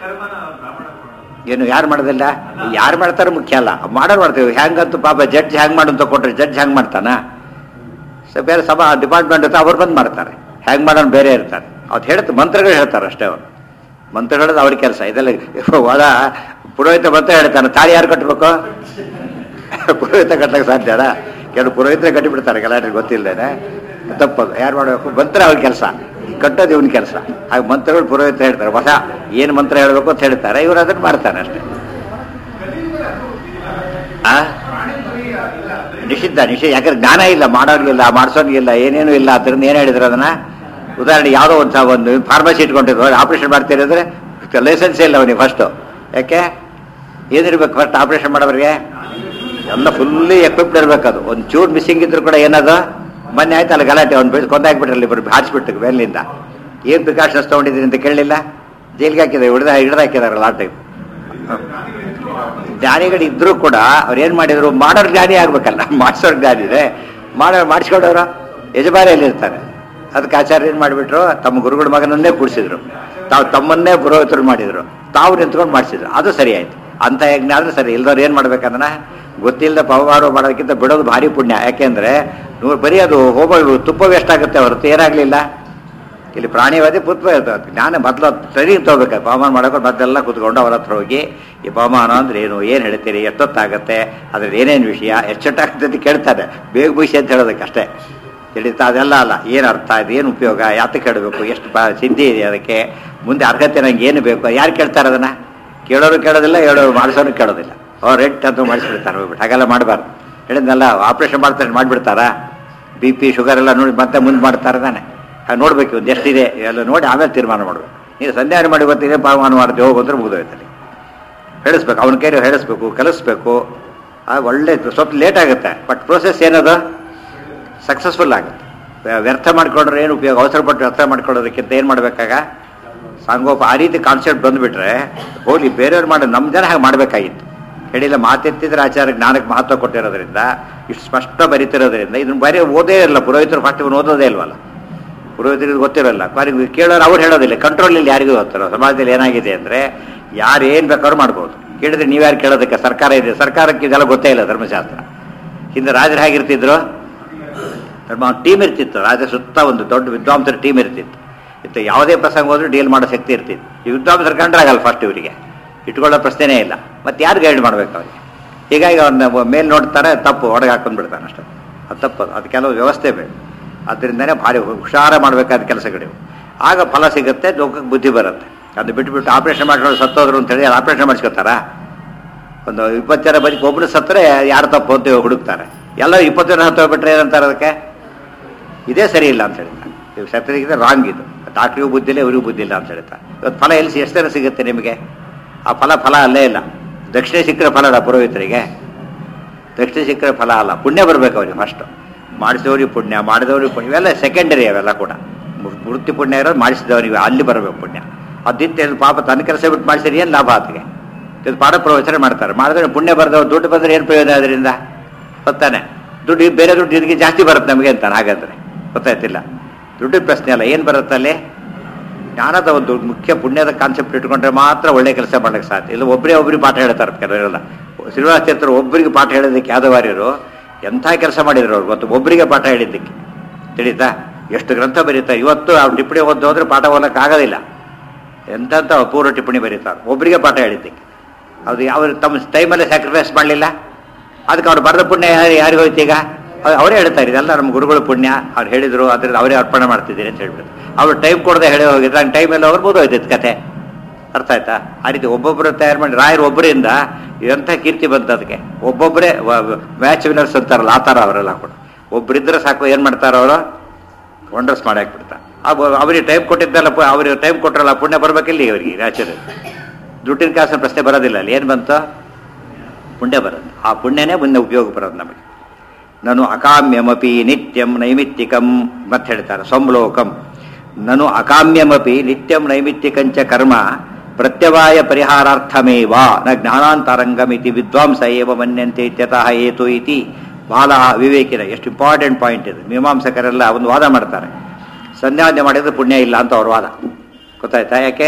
ಏನು ಯಾರು ಮಾಡೋದಿಲ್ಲ ಯಾರು ಮಾಡ್ತಾರೆ ಮುಖ್ಯ ಅಲ್ಲ ಮಾಡೋರು ಮಾಡ್ತೀವಿ ಹೆಂಗಂತೂ ಪಾಪ ಜಡ್ಜ್ ಹೆಂಗೆ ಮಾಡು ಅಂತ ಕೊಟ್ಟರೆ ಜಡ್ಜ್ ಹೆಂಗೆ ಮಾಡ್ತಾನ ಸೊ ಬೇರೆ ಸಭಾ ಡಿಪಾರ್ಟ್ಮೆಂಟ್ ಇರುತ್ತೆ ಅವ್ರು ಬಂದು ಮಾಡ್ತಾರೆ ಹೆಂಗೆ ಮಾಡೋಣ ಬೇರೆ ಇರ್ತಾರೆ ಅವ್ರು ಹೇಳ್ತಾರೆ ಮಂತ್ರಗಳು ಹೇಳ್ತಾರೆ ಅಷ್ಟೇ ಅವರು ಮಂತ್ರ ಹೇಳೋದು ಅವ್ರ ಕೆಲಸ ಇದೆಲ್ಲ ಒಳ ಪುರೋಹಿತ ಮಂತ್ರ ಹೇಳ್ತಾನೆ ತಾಳಿ ಯಾರು ಕಟ್ಟಬೇಕು ಪುರೋಹಿತ ಕಟ್ಟಕ್ಕೆ ಸಾಧ್ಯನಾ ಕೆಲವು ಪುರೋಹಿತರೆ ಕಟ್ಟಿಬಿಡ್ತಾರೆ ಗಲಾಟೆ ಗೊತ್ತಿಲ್ಲದೇನೆ ತಪ್ಪದು ಯಾರು ಮಾಡಬೇಕು ಮಂತ್ರ ಅವ್ರ ಕೆಲಸ ಕಟ್ಟೋದು ಇವನ ಕೆಲಸ ಹಾಗೆ ಮಂತ್ರಗಳು ಪುರೋಹಿತ ಹೇಳ್ತಾರೆ ಹೊಸ ಏನು ಮಂತ್ರ ಹೇಳಬೇಕು ಅಂತ ಹೇಳ್ತಾರೆ ಇವರು ಅದನ್ನು ಮಾಡ್ತಾನೆ ಅಷ್ಟೇ ಆ ನಿಷಿದ್ಧ ನಿಷೇಧ ಯಾಕಂದ್ರೆ ಜ್ಞಾನ ಇಲ್ಲ ಮಾಡೋರ್ಗಿಲ್ಲ ಮಾಡಿಸೋನ್ಗಿಲ್ಲ ಏನೇನು ಇಲ್ಲ ಅದರಿಂದ ಏನು ಹೇಳಿದ್ರು ಅದನ್ನ ಉದಾಹರಣೆ ಯಾವುದೋ ಒಂದು ಸ- ಒಂದು ಫಾರ್ಮಸಿ ಇಟ್ಕೊಂಡಿದ್ರು ಆಪರೇಷನ್ ಮಾಡ್ತೀರಿ ಅಂದ್ರೆ ಲೈಸೆನ್ಸ್ ಇಲ್ಲ ಅವನಿಗೆ ಫಸ್ಟು ಯಾಕೆ ಏನಿರ್ಬೇಕು ಫಸ್ಟ್ ಆಪರೇಷನ್ ಮಾಡೋರಿಗೆ ಎಲ್ಲ ಫುಲ್ಲಿ ಎಕ್ವಿಪ್ಡ್ ಇರ್ಬೇಕು ಅದು ಒಂದು ಚೂರು ಮಿಸ್ಸಿಂಗ್ ಇದ್ರು ಕೂಡ ಏನದು ಮೊನ್ನೆ ಆಯ್ತಲ್ಲ ಗಲಾಟೆ ಅವ್ನು ಬೆಳೆದು ಕೊಂದಾಕ್ಬಿಟ್ರಲ್ಲ ಇಬ್ಬರು ಹಾರಿಸ್ಬಿಟ್ಟು ಮೇಲಿಂದ ಏನು ಪ್ರಿಕಾಷನ್ಸ್ ತೊಗೊಂಡಿದ್ದೀನಿ ಅಂತ ಕೇಳಲಿಲ್ಲ ಜೈಲಿಗೆ ಹಾಕಿದ್ದಾರೆ ಹಿಡ್ದು ಹಿಡ್ದು ಹಾಕಿದಾರಲ್ಲ ಆ ಟೈಪ್ ಜ್ಞಾನಿಗಳು ಇದ್ರೂ ಕೂಡ ಅವ್ರು ಏನ್ ಮಾಡಿದ್ರು ಮಾಡೋರ್ ಜ್ಞಾನಿ ಆಗ್ಬೇಕಲ್ಲ ಮಾಡಿಸೋರ್ ಜ್ಞಾನಿ ಇದೆ ಮಾಡೋ ಮಾಡಿಸ್ಕೊಂಡವ್ರು ಯಜಮಾನಿಯಲ್ಲಿ ಇರ್ತಾರೆ ಅದಕ್ಕೆ ಆಚಾರ್ಯ ಏನ್ ಮಾಡಿಬಿಟ್ರು ತಮ್ಮ ಗುರುಗಳ ಮಗನನ್ನೇ ಕೂಡಿಸಿದ್ರು ತಾವು ತಮ್ಮನ್ನೇ ಪುರೋಹಿತರು ಮಾಡಿದ್ರು ತಾವು ನಿಂತ್ಕೊಂಡು ಮಾಡಿಸಿದ್ರು ಅದು ಸರಿ ಆಯ್ತು ಅಂತ ಯಜ್ಞ ಆದ್ರೆ ಸರಿ ಇಲ್ದವ್ರು ಏನ್ ಮಾಡ್ಬೇಕಂದ್ರೆ ಗೊತ್ತಿಲ್ಲದ ಪವಮಾರೋ ಮಾಡೋದಕ್ಕಿಂತ ಬಿಡೋದು ಭಾರಿ ಪುಣ್ಯ ಯಾಕೆಂದ್ರೆ ನೀವು ಬರೀ ಅದು ಹೋಮ ತುಪ್ಪ ವೇಸ್ಟ್ ಆಗುತ್ತೆ ಹೊರತು ಏನಾಗ್ಲಿಲ್ಲ ಇಲ್ಲಿ ಪ್ರಾಣಿವಾದಿ ಪುತ್ವ ಇರ್ತದೆ ಜ್ಞಾನ ಮೊದಲು ಟ್ರೈನಿಂಗ್ ತಗೋಬೇಕು ಪವಮಾನ ಮಾಡೋಕೆ ಮೊದಲೆಲ್ಲ ಕೂತ್ಕೊಂಡು ಅವ್ರ ಹತ್ರ ಹೋಗಿ ಈ ಪವಮಾನ ಅಂದ್ರೆ ಏನು ಏನು ಹೇಳ್ತೀರಿ ಎಷ್ಟೊತ್ತಾಗತ್ತೆ ಅದ್ರಲ್ಲಿ ಏನೇನು ವಿಷಯ ಎಷ್ಟೊತ್ತಾಗುತ್ತೆ ಅಂತ ಕೇಳ್ತಾರೆ ಬೇಗ ಮುಗಿಸಿ ಅಂತ ಹೇಳೋದಕ್ಕೆ ಅಷ್ಟೇ ತಿಳಿತಾ ಅದೆಲ್ಲ ಅಲ್ಲ ಏನು ಅರ್ಥ ಇದು ಏನು ಉಪಯೋಗ ಯಾತಕ್ಕೆ ಹೇಳಬೇಕು ಎಷ್ಟು ಬ ಸಿದ್ಧಿ ಇದೆ ಅದಕ್ಕೆ ಮುಂದೆ ಅರ್ಹತೆ ನಂಗೆ ಏನು ಬೇಕು ಯಾರು ಕೇಳ್ತಾರೆ ಅದನ್ನ ಕೇಳೋರು ಕೇಳೋದಿಲ್ಲ ಹೇಳೋರು ಮಾಡಿಸೋರು ಕೇಳೋದಿಲ್ಲ ಅವ್ರು ರೆಟ್ ಅಂತ ಮಾಡಿಸ್ಬಿಡ್ತಾರೆ ಹೋಗ್ಬಿಟ್ಟು ಹಾಗೆಲ್ಲ ಮಾಡಬಾರ್ದು ಹೇಳಿದ್ನಲ್ಲ ಆಪ್ರೇಷನ್ ಮಾಡ್ತಾರೆ ಮಾಡಿಬಿಡ್ತಾರಾ ಬಿ ಪಿ ಶುಗರ್ ಎಲ್ಲ ನೋಡಿ ಮತ್ತೆ ಮುಂದೆ ಮಾಡ್ತಾರೆ ತಾನೆ ಹಾಗೆ ನೋಡ್ಬೇಕು ಒಂದು ಎಷ್ಟಿದೆ ಎಲ್ಲ ನೋಡಿ ಆಮೇಲೆ ತೀರ್ಮಾನ ಮಾಡಬೇಕು ನೀನು ಸಂಧ್ಯಾನ ಮಾಡಿ ಗೊತ್ತಿದೆ ಪಾವಮಾನ ಮಾಡ್ತೀವಿ ಹೋಗೋದ್ರೆ ಮುಗಿದೋಯ್ತಲ್ಲಿ ಹೇಳಿಸ್ಬೇಕು ಅವನ ಕೈಲಿ ಹೇಳಿಸ್ಬೇಕು ಕಲಿಸ್ಬೇಕು ಆಗ ಒಳ್ಳೆ ಸ್ವಲ್ಪ ಲೇಟ್ ಆಗುತ್ತೆ ಬಟ್ ಪ್ರೋಸೆಸ್ ಏನದು ಸಕ್ಸಸ್ಫುಲ್ ಆಗುತ್ತೆ ವ್ಯ- ವ್ಯರ್ಥ ಮಾಡ್ಕೊಂಡ್ರೆ ಏನು ಉಪಯೋಗ ಅವಸರ ಪಟ್ಟು ವ್ಯರ್ಥ ಮಾಡ್ಕೊಳ್ಳೋದಕ್ಕಿಂತ ಏನು ಮಾಡಬೇಕಾಗ ಸಾಂಗೋಪ ಆ ರೀತಿ ಕಾನ್ಸೆಪ್ಟ್ ಬಂದುಬಿಟ್ರೆ ಹೋಗ್ಲಿ ಬೇರೆಯವ್ರು ಮಾಡಿ ನಮ್ಮ ಜನ ಹಾಗೆ ಮಾಡಬೇಕಾಗಿತ್ತು ಹೇಳಿಲ್ಲ ಮಾತೆತ್ತಿದ್ರೆ ಆಚಾರ ಜ್ಞಾನಕ್ಕೆ ಮಹತ್ವ ಕೊಟ್ಟಿರೋದ್ರಿಂದ ಇಷ್ಟು ಸ್ಪಷ್ಟ ಬರಿತಿರೋದ್ರಿಂದ ಇದನ್ನ ಬರೀ ಓದೇ ಇರಲ್ಲ ಪುರೋಹಿತರು ಫಸ್ಟ್ ಇವನು ಓದೋದೇ ಇಲ್ವಲ್ಲ ಪುರೋಹಿತರಿಗೆ ಗೊತ್ತಿರಲ್ಲ ಕೊನೆಗೆ ಕೇಳೋರು ಅವ್ರು ಹೇಳೋದಿಲ್ಲ ಕಂಟ್ರೋಲ್ ಇಲ್ಲಿ ಯಾರಿಗೂ ಗೊತ್ತಿರೋ ಸಮಾಜದಲ್ಲಿ ಏನಾಗಿದೆ ಅಂದರೆ ಯಾರು ಏನು ಬೇಕಾದ್ರೂ ಮಾಡ್ಬೋದು ಕೇಳಿದ್ರೆ ನೀವ್ಯಾರು ಕೇಳೋದಕ್ಕೆ ಸರ್ಕಾರ ಇದೆ ಸರ್ಕಾರಕ್ಕೆ ಇದೆಲ್ಲ ಗೊತ್ತೇ ಇಲ್ಲ ಧರ್ಮಶಾಸ್ತ್ರ ಹಿಂದೆ ರಾಜರು ಹೇಗಿರ್ತಿದ್ರು ಧರ್ಮ ಟೀಮ್ ಇರ್ತಿತ್ತು ರಾಜ ಸುತ್ತ ಒಂದು ದೊಡ್ಡ ವಿದ್ವಾಂಸರ ಟೀಮ್ ಇರ್ತಿತ್ತು ಇತ್ತು ಯಾವುದೇ ಪ್ರಸಂಗ ಹೋದ್ರೂ ಡೀಲ್ ಮಾಡೋ ಶಕ್ತಿ ಇರ್ತಿತ್ತು ಈ ವಿದ್ವಾಂಸರು ಕಂಡ್ರಾಗಲ್ಲ ಫಸ್ಟ್ ಇವರಿಗೆ ಇಟ್ಕೊಳ್ಳೋ ಪ್ರಶ್ನೆನೇ ಇಲ್ಲ ಮತ್ತೆ ಯಾರು ಗೈಡ್ ಮಾಡ್ಬೇಕು ಅವ್ರಿಗೆ ಹೀಗಾಗಿ ಅವ್ರನ್ನ ಮೇಲೆ ನೋಡ್ತಾರೆ ತಪ್ಪು ಹೊರಗೆ ಹಾಕೊಂಡ್ಬಿಡ್ತಾನೆ ಅಷ್ಟೇ ಅದು ತಪ್ಪು ಅದು ಕೆಲವು ವ್ಯವಸ್ಥೆ ಬೇಕು ಅದರಿಂದನೇ ಭಾರಿ ಹುಷಾರ ಮಾಡಬೇಕಾದ ಕೆಲಸಗಳಿವು ಆಗ ಫಲ ಸಿಗುತ್ತೆ ಲೋಕಕ್ಕೆ ಬುದ್ಧಿ ಬರುತ್ತೆ ಅದು ಬಿಟ್ಬಿಟ್ಟು ಆಪರೇಷನ್ ಮಾಡ್ಕೊಂಡು ಸತ್ತೋದ್ರು ಅಂತೇಳಿ ಆಪರೇಷನ್ ಮಾಡಿಸ್ಕೊತಾರಾ ಒಂದು ಇಪ್ಪತ್ತು ಜನ ಬರೀ ಒಬ್ಬರು ಸತ್ತರೆ ಯಾರು ತಪ್ಪು ಅಂತ ಹುಡುಕ್ತಾರೆ ಎಲ್ಲ ಇಪ್ಪತ್ತು ಜನ ಹತ್ತು ಹೋಗ್ಬಿಟ್ರೆ ಏನಂತಾರೆ ಅದಕ್ಕೆ ಇದೇ ಸರಿ ಇಲ್ಲ ಅಂತ ಹೇಳ್ತಾರೆ ಇದು ಸತ್ಯಗಿದೆ ರಾಂಗ್ ಇದು ಡಾಕ್ಟ್ರಿಗೂ ಬುದ್ಧಿ ಇಲ್ಲ ಇವರಿಗೂ ಬುದ್ಧಿ ಇಲ್ಲ ಅಂತ ಹೇಳ್ತಾರೆ ಇವತ್ತು ಫಲ ಎಲ್ಲಿ ಎಷ್ಟು ಥರ ಸಿಗುತ್ತೆ ನಿಮಗೆ ಆ ಫಲ ಫಲ ಅಲ್ಲೇ ಇಲ್ಲ ದಕ್ಷಿಣ ಸಿಕ್ಕರೆ ಫಲ ಅಲ್ಲ ಪುರೋಹಿತರಿಗೆ ದಕ್ಷಿಣ ಸಿಕ್ಕರೆ ಫಲ ಅಲ್ಲ ಪುಣ್ಯ ಬರಬೇಕು ಅವ್ರಿಗೆ ಫಸ್ಟ್ ಮಾಡಿಸಿದವ್ರಿಗೆ ಪುಣ್ಯ ಮಾಡಿದವ್ರಿಗೆ ಪುಣ್ಯ ಇವೆಲ್ಲ ಸೆಕೆಂಡರಿ ಅವೆಲ್ಲ ಕೂಡ ಮು- ವೃತ್ತಿ ಪುಣ್ಯ ಇರೋದು ಮಾಡಿಸಿದವರಿಗೆ ಅಲ್ಲಿ ಬರಬೇಕು ಪುಣ್ಯ ಅದಿತ್ತೆ ಪಾಪ ತನ್ನ ಕೆಲಸ ಬಿಟ್ಟು ಮಾಡಿಸಿದ್ರೆ ಏನು ಲಾಭ ಆತಗೆ ಇದು ಪಾಠ ಪ್ರವಚನ ಮಾಡ್ತಾರೆ ಮಾಡಿದ್ರೆ ಪುಣ್ಯ ಬರೆದವ್ರು ದುಡ್ಡು ಬಂದರೆ ಏನು ಪ್ರಯೋಜನ ಅದರಿಂದ ಗೊತ್ತಾನೆ ದುಡ್ಡು ಈ ಬೇರೆ ದುಡ್ಡು ಇದಕ್ಕೆ ಜಾಸ್ತಿ ಬರುತ್ತೆ ನಮಗೆ ಅಂತಾನೆ ಹಾಗಾದ್ರೆ ಗೊತ್ತಾಯ್ತಿಲ್ಲ ದುಡ್ಡಿನ ಪ್ರಶ್ನೆ ಅಲ್ಲ ಏನು ಬರುತ್ತೆ ಅಲ್ಲಿ ಜ್ಞಾನದ ಒಂದು ಮುಖ್ಯ ಪುಣ್ಯದ ಕಾನ್ಸೆಪ್ಟ್ ಇಟ್ಕೊಂಡ್ರೆ ಮಾತ್ರ ಒಳ್ಳೆ ಕೆಲಸ ಮಾಡಕ್ಕೆ ಸಾಧ್ಯ ಇಲ್ಲ ಒಬ್ಬರೇ ಒಬ್ಬರಿಗೆ ಪಾಠ ಹೇಳ್ತಾರೆ ಕೆಲವರೆಲ್ಲ ಶ್ರೀನಿವಾಸ ತೀರ್ಥರು ಒಬ್ಬರಿಗೆ ಪಾಠ ಹೇಳೋದಕ್ಕೆ ಯಾದವಾರ್ಯರು ಎಂಥ ಕೆಲಸ ಮಾಡಿದ್ರು ಅವ್ರು ಗೊತ್ತು ಒಬ್ಬರಿಗೆ ಪಾಠ ಹೇಳಿದ್ದಕ್ಕೆ ತಿಳಿತಾ ಎಷ್ಟು ಗ್ರಂಥ ಬರೀತಾರೆ ಇವತ್ತು ಅವ್ರು ಟಿಪ್ಪಣಿ ಓದ್ದು ಹೋದ್ರೆ ಪಾಠ ಓದಕ್ಕೆ ಆಗೋದಿಲ್ಲ ಎಂತೆಂಥ ಅಪೂರ್ವ ಟಿಪ್ಪಣಿ ಬರೀತಾರೆ ಒಬ್ಬರಿಗೆ ಪಾಠ ಹೇಳಿದ್ದಕ್ಕೆ ಅದು ಯಾವ ತಮ್ಮ ಟೈಮಲ್ಲೇ ಸ್ಯಾಕ್ರಿಫೈಸ್ ಮಾಡಲಿಲ್ಲ ಅದಕ್ಕೆ ಅವ್ರು ಬರೆದ ಪುಣ್ಯ ಯಾರು ಯಾರಿಗೆ ಹೋಯ್ತು ಈಗ ಅವ್ರು- ಅವರೇ ಹೇಳ್ತಾರೆ ಇದೆಲ್ಲ ನಮ್ಮ ಗುರುಗಳ ಪುಣ್ಯ ಅವ್ರು ಹೇಳಿದ್ರು ಅದ್ರಲ್ಲಿ ಅವರೇ ಅರ್ಪಣೆ ಮಾಡ್ತಿದ್ದೀರಿ ಅಂತ ಹೇಳ್ಬಿಟ್ಟು ಅವ್ರು ಟೈಮ್ ಕೊಡದೆ ಹೇಳಿ ಹೋಗಿದ್ರೆ ಹಂಗೆ ಟೈಮಲ್ಲಿ ಅವ್ರು ಹೋಯ್ತಿತ್ತು ಕತೆ ಅರ್ಥ ಆಯ್ತಾ ಆ ರೀತಿ ಒಬ್ಬೊಬ್ಬರು ತಯಾರು ಮಾಡಿ ರಾಯರು ಒಬ್ಬರಿಂದ ಎಂಥ ಕೀರ್ತಿ ಬಂತು ಅದಕ್ಕೆ ಒಬ್ಬೊಬ್ಬರೇ ಮ್ಯಾಚ್ ವಿನರ್ಸ್ ಅಂತಾರಲ್ಲ ಆ ಥರ ಅವರೆಲ್ಲ ಕೂಡ ಒಬ್ಬರಿದ್ರೆ ಸಾಕು ಏನು ಮಾಡ್ತಾರೆ ಅವರು ವಂಡರ್ಸ್ ಮಾಡಿ ಹಾಕ್ಬಿಡ್ತಾರೆ ಅವ್- ಅವರಿಗೆ ಟೈಮ್ ಕೊಟ್ಟಿದ್ದಲ್ಲ ಪು- ಅವ್ರಿಗೆ ಟೈಮ್ ಕೊಟ್ರಲ್ಲ ಪುಣ್ಯ ಬರ್ಬೇಕಿಲ್ಲ ಇವರಿಗೆ ನ್ಯಾಚುರಲ್ ದುಡ್ಡಿನ ಕಾಸಿನ ಪ್ರಶ್ನೆ ಬರೋದಿಲ್ಲ ಅಲ್ಲಿ ಏನು ಬಂತು ಪುಣ್ಯ ಬರೋದು ಆ ಪುಣ್ಯನೇ ಮುಂದೆ ಉಪಯೋಗ ಬರೋದು ನಮಗೆ ನಾನು ಅಕಾಮ್ಯಮಪಿ ನಿತ್ಯಂ ನೈಮಿತ್ತಿಕಂ ಮತ್ತೆ ಹೇಳ್ತಾರೆ ಸಂಲೋಕಂ ನಾನು ಅಕಾಮ್ಯಮಪಿ ನಿತ್ಯಂ ನೈಮಿತ್ತಿಕಂಚ ಕರ್ಮ ಪ್ರತ್ಯವಾಯ ಪರಿಹಾರಾರ್ಥಮೇವ ನ ಜ್ಞಾನಾಂತರಂಗಮಿತಿ ವಿದ್ವಾಂಸ ಏವ ಮನ್ಯಂತೆ ಇತ್ಯತಃ ಏತು ಇತಿ ಬಾಲ ವಿವೇಕಿನ ಎಷ್ಟು ಇಂಪಾರ್ಟೆಂಟ್ ಪಾಯಿಂಟ್ ಇದು ಮೀಮಾಂಸಕರೆಲ್ಲ ಒಂದು ವಾದ ಮಾಡ್ತಾರೆ ಸಂಧ್ಯಾವಂದನೆ ಮಾಡಿದ್ರೆ ಪುಣ್ಯ ಇಲ್ಲ ಅಂತ ಅವ್ರ ವಾದ ಗೊತ್ತಾಯ್ತಾ ಯಾಕೆ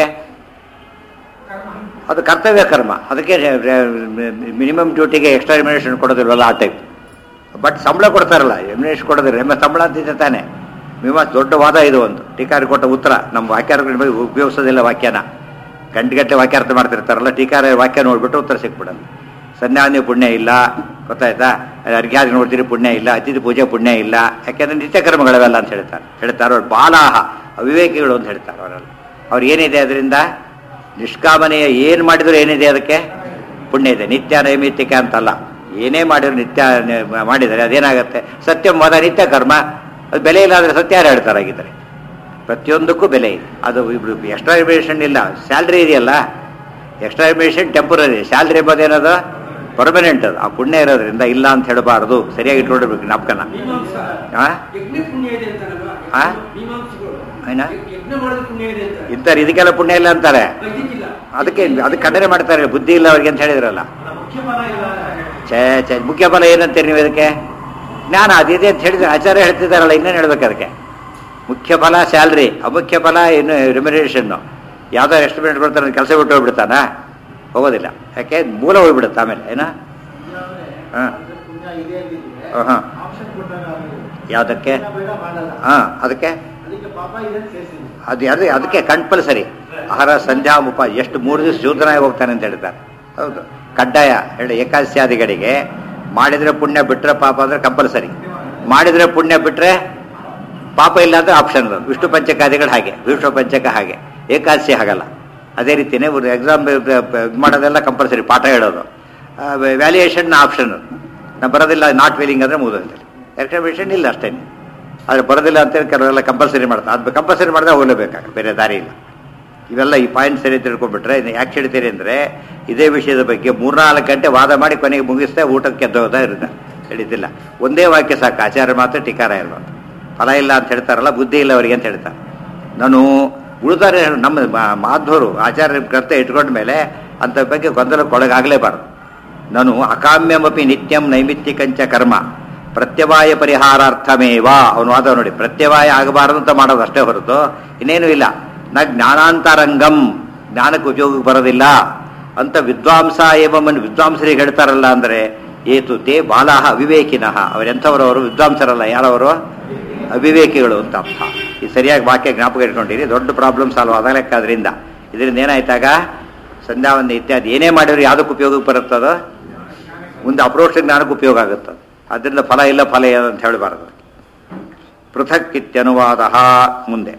ಅದು ಕರ್ತವ್ಯ ಕರ್ಮ ಅದಕ್ಕೆ ಮಿನಿಮಮ್ ಡ್ಯೂಟಿಗೆ ಎಕ್ಸ್ಟ್ರಾ ರಿಮಿನೇಷನ್ ಕೊಡೋದಿಲ್ವಲ್ಲ ಆ ಟೈಪ್ ಬಟ್ ಸಂಬಳ ಕೊಡ್ತಾರಲ್ಲ ರಿಮಿನೇಷನ್ ಕೊಡೋದಿಲ್ಲ ಎಮ್ಮೆ ಸಂಬಳ ಅಂತಿದ್ದೆ ತಾನೆ ಮೀಮಾಂಸ ದೊಡ್ಡ ವಾದ ಇದು ಒಂದು ಟೀಕಾರ ಕೊಟ್ಟ ಉತ್ತರ ನಮ್ಮ ವಾಕ್ಯಾರ್ಥ ಉಪಯೋಗಿಸೋದಿಲ್ಲ ವಾಕ್ಯನ ಗಂಟೆಗಟ್ಟಲೆ ವಾಕ್ಯಾರ್ಥ ಮಾಡ್ತಿರ್ತಾರಲ್ಲ ಟೀಕಾರ ವಾಕ್ಯ ನೋಡ್ಬಿಟ್ಟು ಉತ್ತರ ಸಿಕ್ಬಿಡೋದು ಸಂಧ್ಯಾವಂದನೆ ಪುಣ್ಯ ಇಲ್ಲ ಗೊತ್ತಾಯ್ತಾ ಅರ್ಘ್ಯಾದಿ ನೋಡ್ತೀರಿ ಪುಣ್ಯ ಇಲ್ಲ ಅತಿಥಿ ಪೂಜೆ ಪುಣ್ಯ ಇಲ್ಲ ಯಾಕೆಂದ್ರೆ ನಿತ್ಯ ಕರ್ಮಗಳವೆಲ್ಲ ಅಂತ ಹೇಳ್ತಾರೆ ಹೇಳ್ತಾರೆ ಅವ್ರು ಬಾಲಾಹ ಅವಿವೇಕಿಗಳು ಅಂತ ಹೇಳ್ತಾರೆ ಅವರೆಲ್ಲ ಅವ್ರು ಏನಿದೆ ಅದರಿಂದ ನಿಷ್ಕಾಮನೆಯ ಏನು ಮಾಡಿದ್ರು ಏನಿದೆ ಅದಕ್ಕೆ ಪುಣ್ಯ ಇದೆ ನಿತ್ಯ ನೈಮಿತ್ತಿಕ ಅಂತಲ್ಲ ಏನೇ ಮಾಡಿದ್ರು ನಿತ್ಯ ನ- ಮಾಡಿದರೆ ಅದೇನಾಗುತ್ತೆ ಸತ್ಯ ಮದ ನಿತ್ಯ ಕರ್ಮ ಅದು ಬೆಲೆ ಇಲ್ಲ ಅಂದರೆ ಸತ್ಯ ಯಾರು ಹೇಳ್ತಾರೆ ಹಾಗಿದ್ರೆ ಪ್ರತಿಯೊಂದಕ್ಕೂ ಬೆಲೆ ಇದೆ ಅದು ಇಬ್ರು ಎಕ್ಸ್ಟ್ರಾ ರಿಮಿನೇಷನ್ ಇಲ್ಲ ಸ್ಯಾಲ್ರಿ ಇದೆಯಲ್ಲ ಎಕ್ಸ್ಟ್ರಾ ರಿಮಿನೇಷನ್ ಟೆಂಪರರಿ ಸ್ಯಾಲ್ರಿ ಎಂಬುದೇನದು ಪರ್ಮನೆಂಟ್ ಅದು ಆ ಪುಣ್ಯ ಇರೋದ್ರಿಂದ ಇಲ್ಲ ಅಂತ ಹೇಳಬಾರ್ದು ಸರಿಯಾಗಿ ಇಟ್ಕೊಂಡಿರ್ಬೇಕು ಜ್ಞಾಪಕನ ಮೀಮಾಂಸ ಆ? ಯಜ್ಞ ಪುಣ್ಯ ಇದೆ ಅಂತಾರಲ್ವಾ ಆ? ಮೀಮಾಂಸಗಳು ಏನ? ಯಜ್ಞ ಮಾಡೋದು ಪುಣ್ಯ ಇದೆ ಅಂತಾರೆ ಇಂಥವ್ರು ಇದಕ್ಕೆಲ್ಲ ಪುಣ್ಯ ಇಲ್ಲ ಅಂತಾರೆ ಇದಕ್ಕಿಲ್ಲ ಅದಕ್ಕೆ ಅದಕ್ಕೆ ಖಂಡನೆ ಮಾಡ್ತಾರೆ ಬುದ್ಧಿ ಇಲ್ಲ ಅವ್ರಿಗೆ ಅಂತ ಹೇಳಿದ್ರಲ್ಲ ಮುಖ್ಯ ಫಲ ಇಲ್ಲ ಛೇ ಛೇ ಮುಖ್ಯ ಫಲ ಏನಂತೀರಿ ನೀವು ಇದಕ್ಕೆ ಜ್ಞಾನ ಅದಿದೆ ಅಂತ ಹೇಳಿದ್ರೆ ಆಚಾರ್ಯ ಹೇಳ್ತಿದ್ದಾರಲ್ಲ ಇನ್ನೇನು ಹೇಳ್ಬೇಕು ಅದಕ್ಕೆ ಮುಖ್ಯ ಫಲ ಸ್ಯಾಲ್ರಿ ಅಮುಖ್ಯ ಫಲ ಏನು ರಿಮ್ಯುನರೇಷನ್ನು ಯಾವುದೋ ಎಸ್ಟಿಮೇಟ್ ಕೊಡ್ತಾರೆ ಕೆಲಸ ಬಿಟ್ಟು ಹೋಗ್ಬಿಡ್ತಾನ ಹೋಗೋದಿಲ್ಲ ಯಾಕೆ ಮೂಲ ಹೋಗ್ಬಿಡುತ್ತೆ ಆಮೇಲೆ ಏನ ಹಾಂ ಪುಣ್ಯ ಇದೆ ಅಂದಿದ್ರೆ ಹಾಂ ಆಪ್ಷನ್ ಕೊಟ್ಟಾಗ ಆಗಿದೆ. ಯಾವುದಕ್ಕೆ ಪುಣ್ಯ ಬೇಡ ಮಾಡಲ್ಲ ಹಾಂ ಅದಕ್ಕೆ ಅದಕ್ಕೆ ಪಾಪ ಇದೆ ಅಂತ ಸೇರಿಸಿದ್ವಿ ಅದು ಅದು ಅದಕ್ಕೆ ಕಂಪಲ್ಸರಿ ಆಹಾರ ಸಂಧ್ಯಾ ಉಪ ಎಷ್ಟು ಮೂರು ದಿವಸ ಜೂತನಾಗಿ ಹೋಗ್ತಾನೆ ಅಂತ ಹೇಳ್ತಾರೆ ಹೌದು ಕಡ್ಡಾಯ ಹೇಳಿ ಏಕಾದಶಿಯಾದಿಗಳಿಗೆ ಮಾಡಿದ್ರೆ ಪುಣ್ಯ ಬಿಟ್ರೆ ಪಾಪ ಅಂದ್ರೆ ಕಂಪಲ್ಸರಿ ಮಾಡಿದ್ರೆ ಪುಣ್ಯ ಬಿಟ್ರೆ ಪಾಪ ಇಲ್ಲ ಅಂದ್ರೆ ಆಪ್ಷನ್ ಅದು ವಿಷ್ಣು ಪಂಚಕಾದಿಗಳು ಹಾಗೆ ವಿಷ್ಣು ಪಂಚಕ ಹಾಗೆ ಏಕಾದಶಿ ಹಾಗಲ್ಲ ಅದೇ ರೀತಿನೇ ಒಂದು ಎಕ್ಸಾಮ್ ಇದು ಮಾಡೋದೆಲ್ಲ ಕಂಪಲ್ಸರಿ ಪಾಠ ಹೇಳೋದು ವ್ಯಾಲ್ಯೂಯೇಷನ್ ಆಪ್ಷನ್ ನಾ ಬರೋದಿಲ್ಲ ನಾಟ್ ವೀಲಿಂಗ್ ಅಂದ್ರೆ ಮುಗಿದಂತೇಳಿ ಎಕ್ಸಾಮಿನೇಷನ್ ಇಲ್ಲ ಅಷ್ಟೇ ಆದರೆ ಬರೋದಿಲ್ಲ ಅಂತೇಳಿ ಕೆಲವರೆಲ್ಲ ಕಂಪಲ್ಸರಿ ಮಾಡ್ತಾರೆ ಅದು ಕಂಪಲ್ಸರಿ ಮಾಡಿದ್ರೆ ಹೋಗಲೇಬೇಕಾಗ ಬೇರೆ ದಾರಿ ಇಲ್ಲ ಇವೆಲ್ಲ ಈ ಪಾಯಿಂಟ್ ಸರಿ ತಿಳ್ಕೊಂಡ್ಬಿಟ್ರೆ ಇನ್ನು ಯಾಕೆ ಹೇಳ್ತೀರಿ ಅಂದರೆ ಇದೇ ವಿಷಯದ ಬಗ್ಗೆ ಮೂರ್ನಾಲ್ಕು ಗಂಟೆ ವಾದ ಮಾಡಿ ಕೊನೆಗೆ ಮುಗಿಸ್ತಾ ಊಟಕ್ಕೆ ಎದ್ದೋದ ಇರುತ್ತೆ ಹೇಳಿದ್ದಿಲ್ಲ ಒಂದೇ ವಾಕ್ಯ ಸಾಕು ಆಚಾರ್ಯ ಮಾತ್ರ ಟೀಕಾರ ಇಲ್ವಂತ ಫಲ ಇಲ್ಲ ಅಂತ ಹೇಳ್ತಾರಲ್ಲ ಬುದ್ಧಿ ಇಲ್ಲ ಅವರಿಗೆ ಅಂತ ಹೇಳ್ತಾರೆ ನಾನು ಉಳಿದಾರೆ ನಮ್ಮ ಮಾ- ಮಾಧ್ವರು ಆಚಾರ್ಯ ಕರ್ತ ಇಟ್ಕೊಂಡ ಮೇಲೆ ಅಂಥ ಬಗ್ಗೆ ಗೊಂದಲಕ್ಕೊಳಗಾಗಲೇಬಾರ್ದು ನಾನು ಅಕಾಮ್ಯಮಪಿ ನಿತ್ಯಂ ನೈಮಿತ್ತಿಕಂಚ ಕರ್ಮ ಪ್ರತ್ಯವಾಯ ಪರಿಹಾರಾರ್ಥಮೇವ ಅವನು ವಾದ ನೋಡಿ ಪ್ರತ್ಯವಾಯ ಆಗಬಾರದು ಅಂತ ಮಾಡೋದು ಅಷ್ಟೇ ಹೊರತು ಇನ್ನೇನು ಇಲ್ಲ ನ ಜ್ಞಾನಾಂತರಂಗಂ ಜ್ಞಾನಕ್ಕೆ ಉಪಯೋಗಕ್ಕೆ ಬರೋದಿಲ್ಲ ಅಂತ ವಿದ್ವಾಂಸ ಏವಮನ್ ವಿದ್ವಾಂಸರಿಗೆ ಹೇಳ್ತಾರಲ್ಲ ಅಂದರೆ ಏತು ತೇ ಬಾಲಾಹ ಅವಿವೇಕಿನಃ ಅವರೆಂಥವರವರು ವಿದ್ವಾಂಸರಲ್ಲ ಯಾರವರು ಅವಿವೇಕಿಗಳು ಅಂತ ಅರ್ಥ ಈ ಸರಿಯಾಗಿ ವಾಕ್ಯ ಜ್ಞಾಪಕ ಇಟ್ಕೊಂಡಿರಿ ದೊಡ್ಡ ಪ್ರಾಬ್ಲಮ್ ಸಾಲ್ವ್ ಆದ ಲೆಕ್ಕ ಅದರಿಂದ ಇದರಿಂದ ಏನಾಯ್ತಾಗ ಸಂಧ್ಯಾವಂದನೆ ಇತ್ಯಾದಿ ಏನೇ ಮಾಡಿದ್ರು ಯಾವುದಕ್ಕೆ ಉಪಯೋಗಕ್ಕೆ ಬರುತ್ತದೋ ಮುಂದೆ ಅಪ್ರೋಕ್ಷ ಜ್ಞಾನಕ್ಕೆ ಉಪಯೋಗ ಆಗುತ್ತೆ ಅದರಿಂದ ಫಲ ಇಲ್ಲ ಫಲ ಇಲ್ಲ ಅಂತ ಹೇಳಬಾರದು ಪೃಥಕ್ ಇತ್ಯನುವಾದ ಮುಂದೆ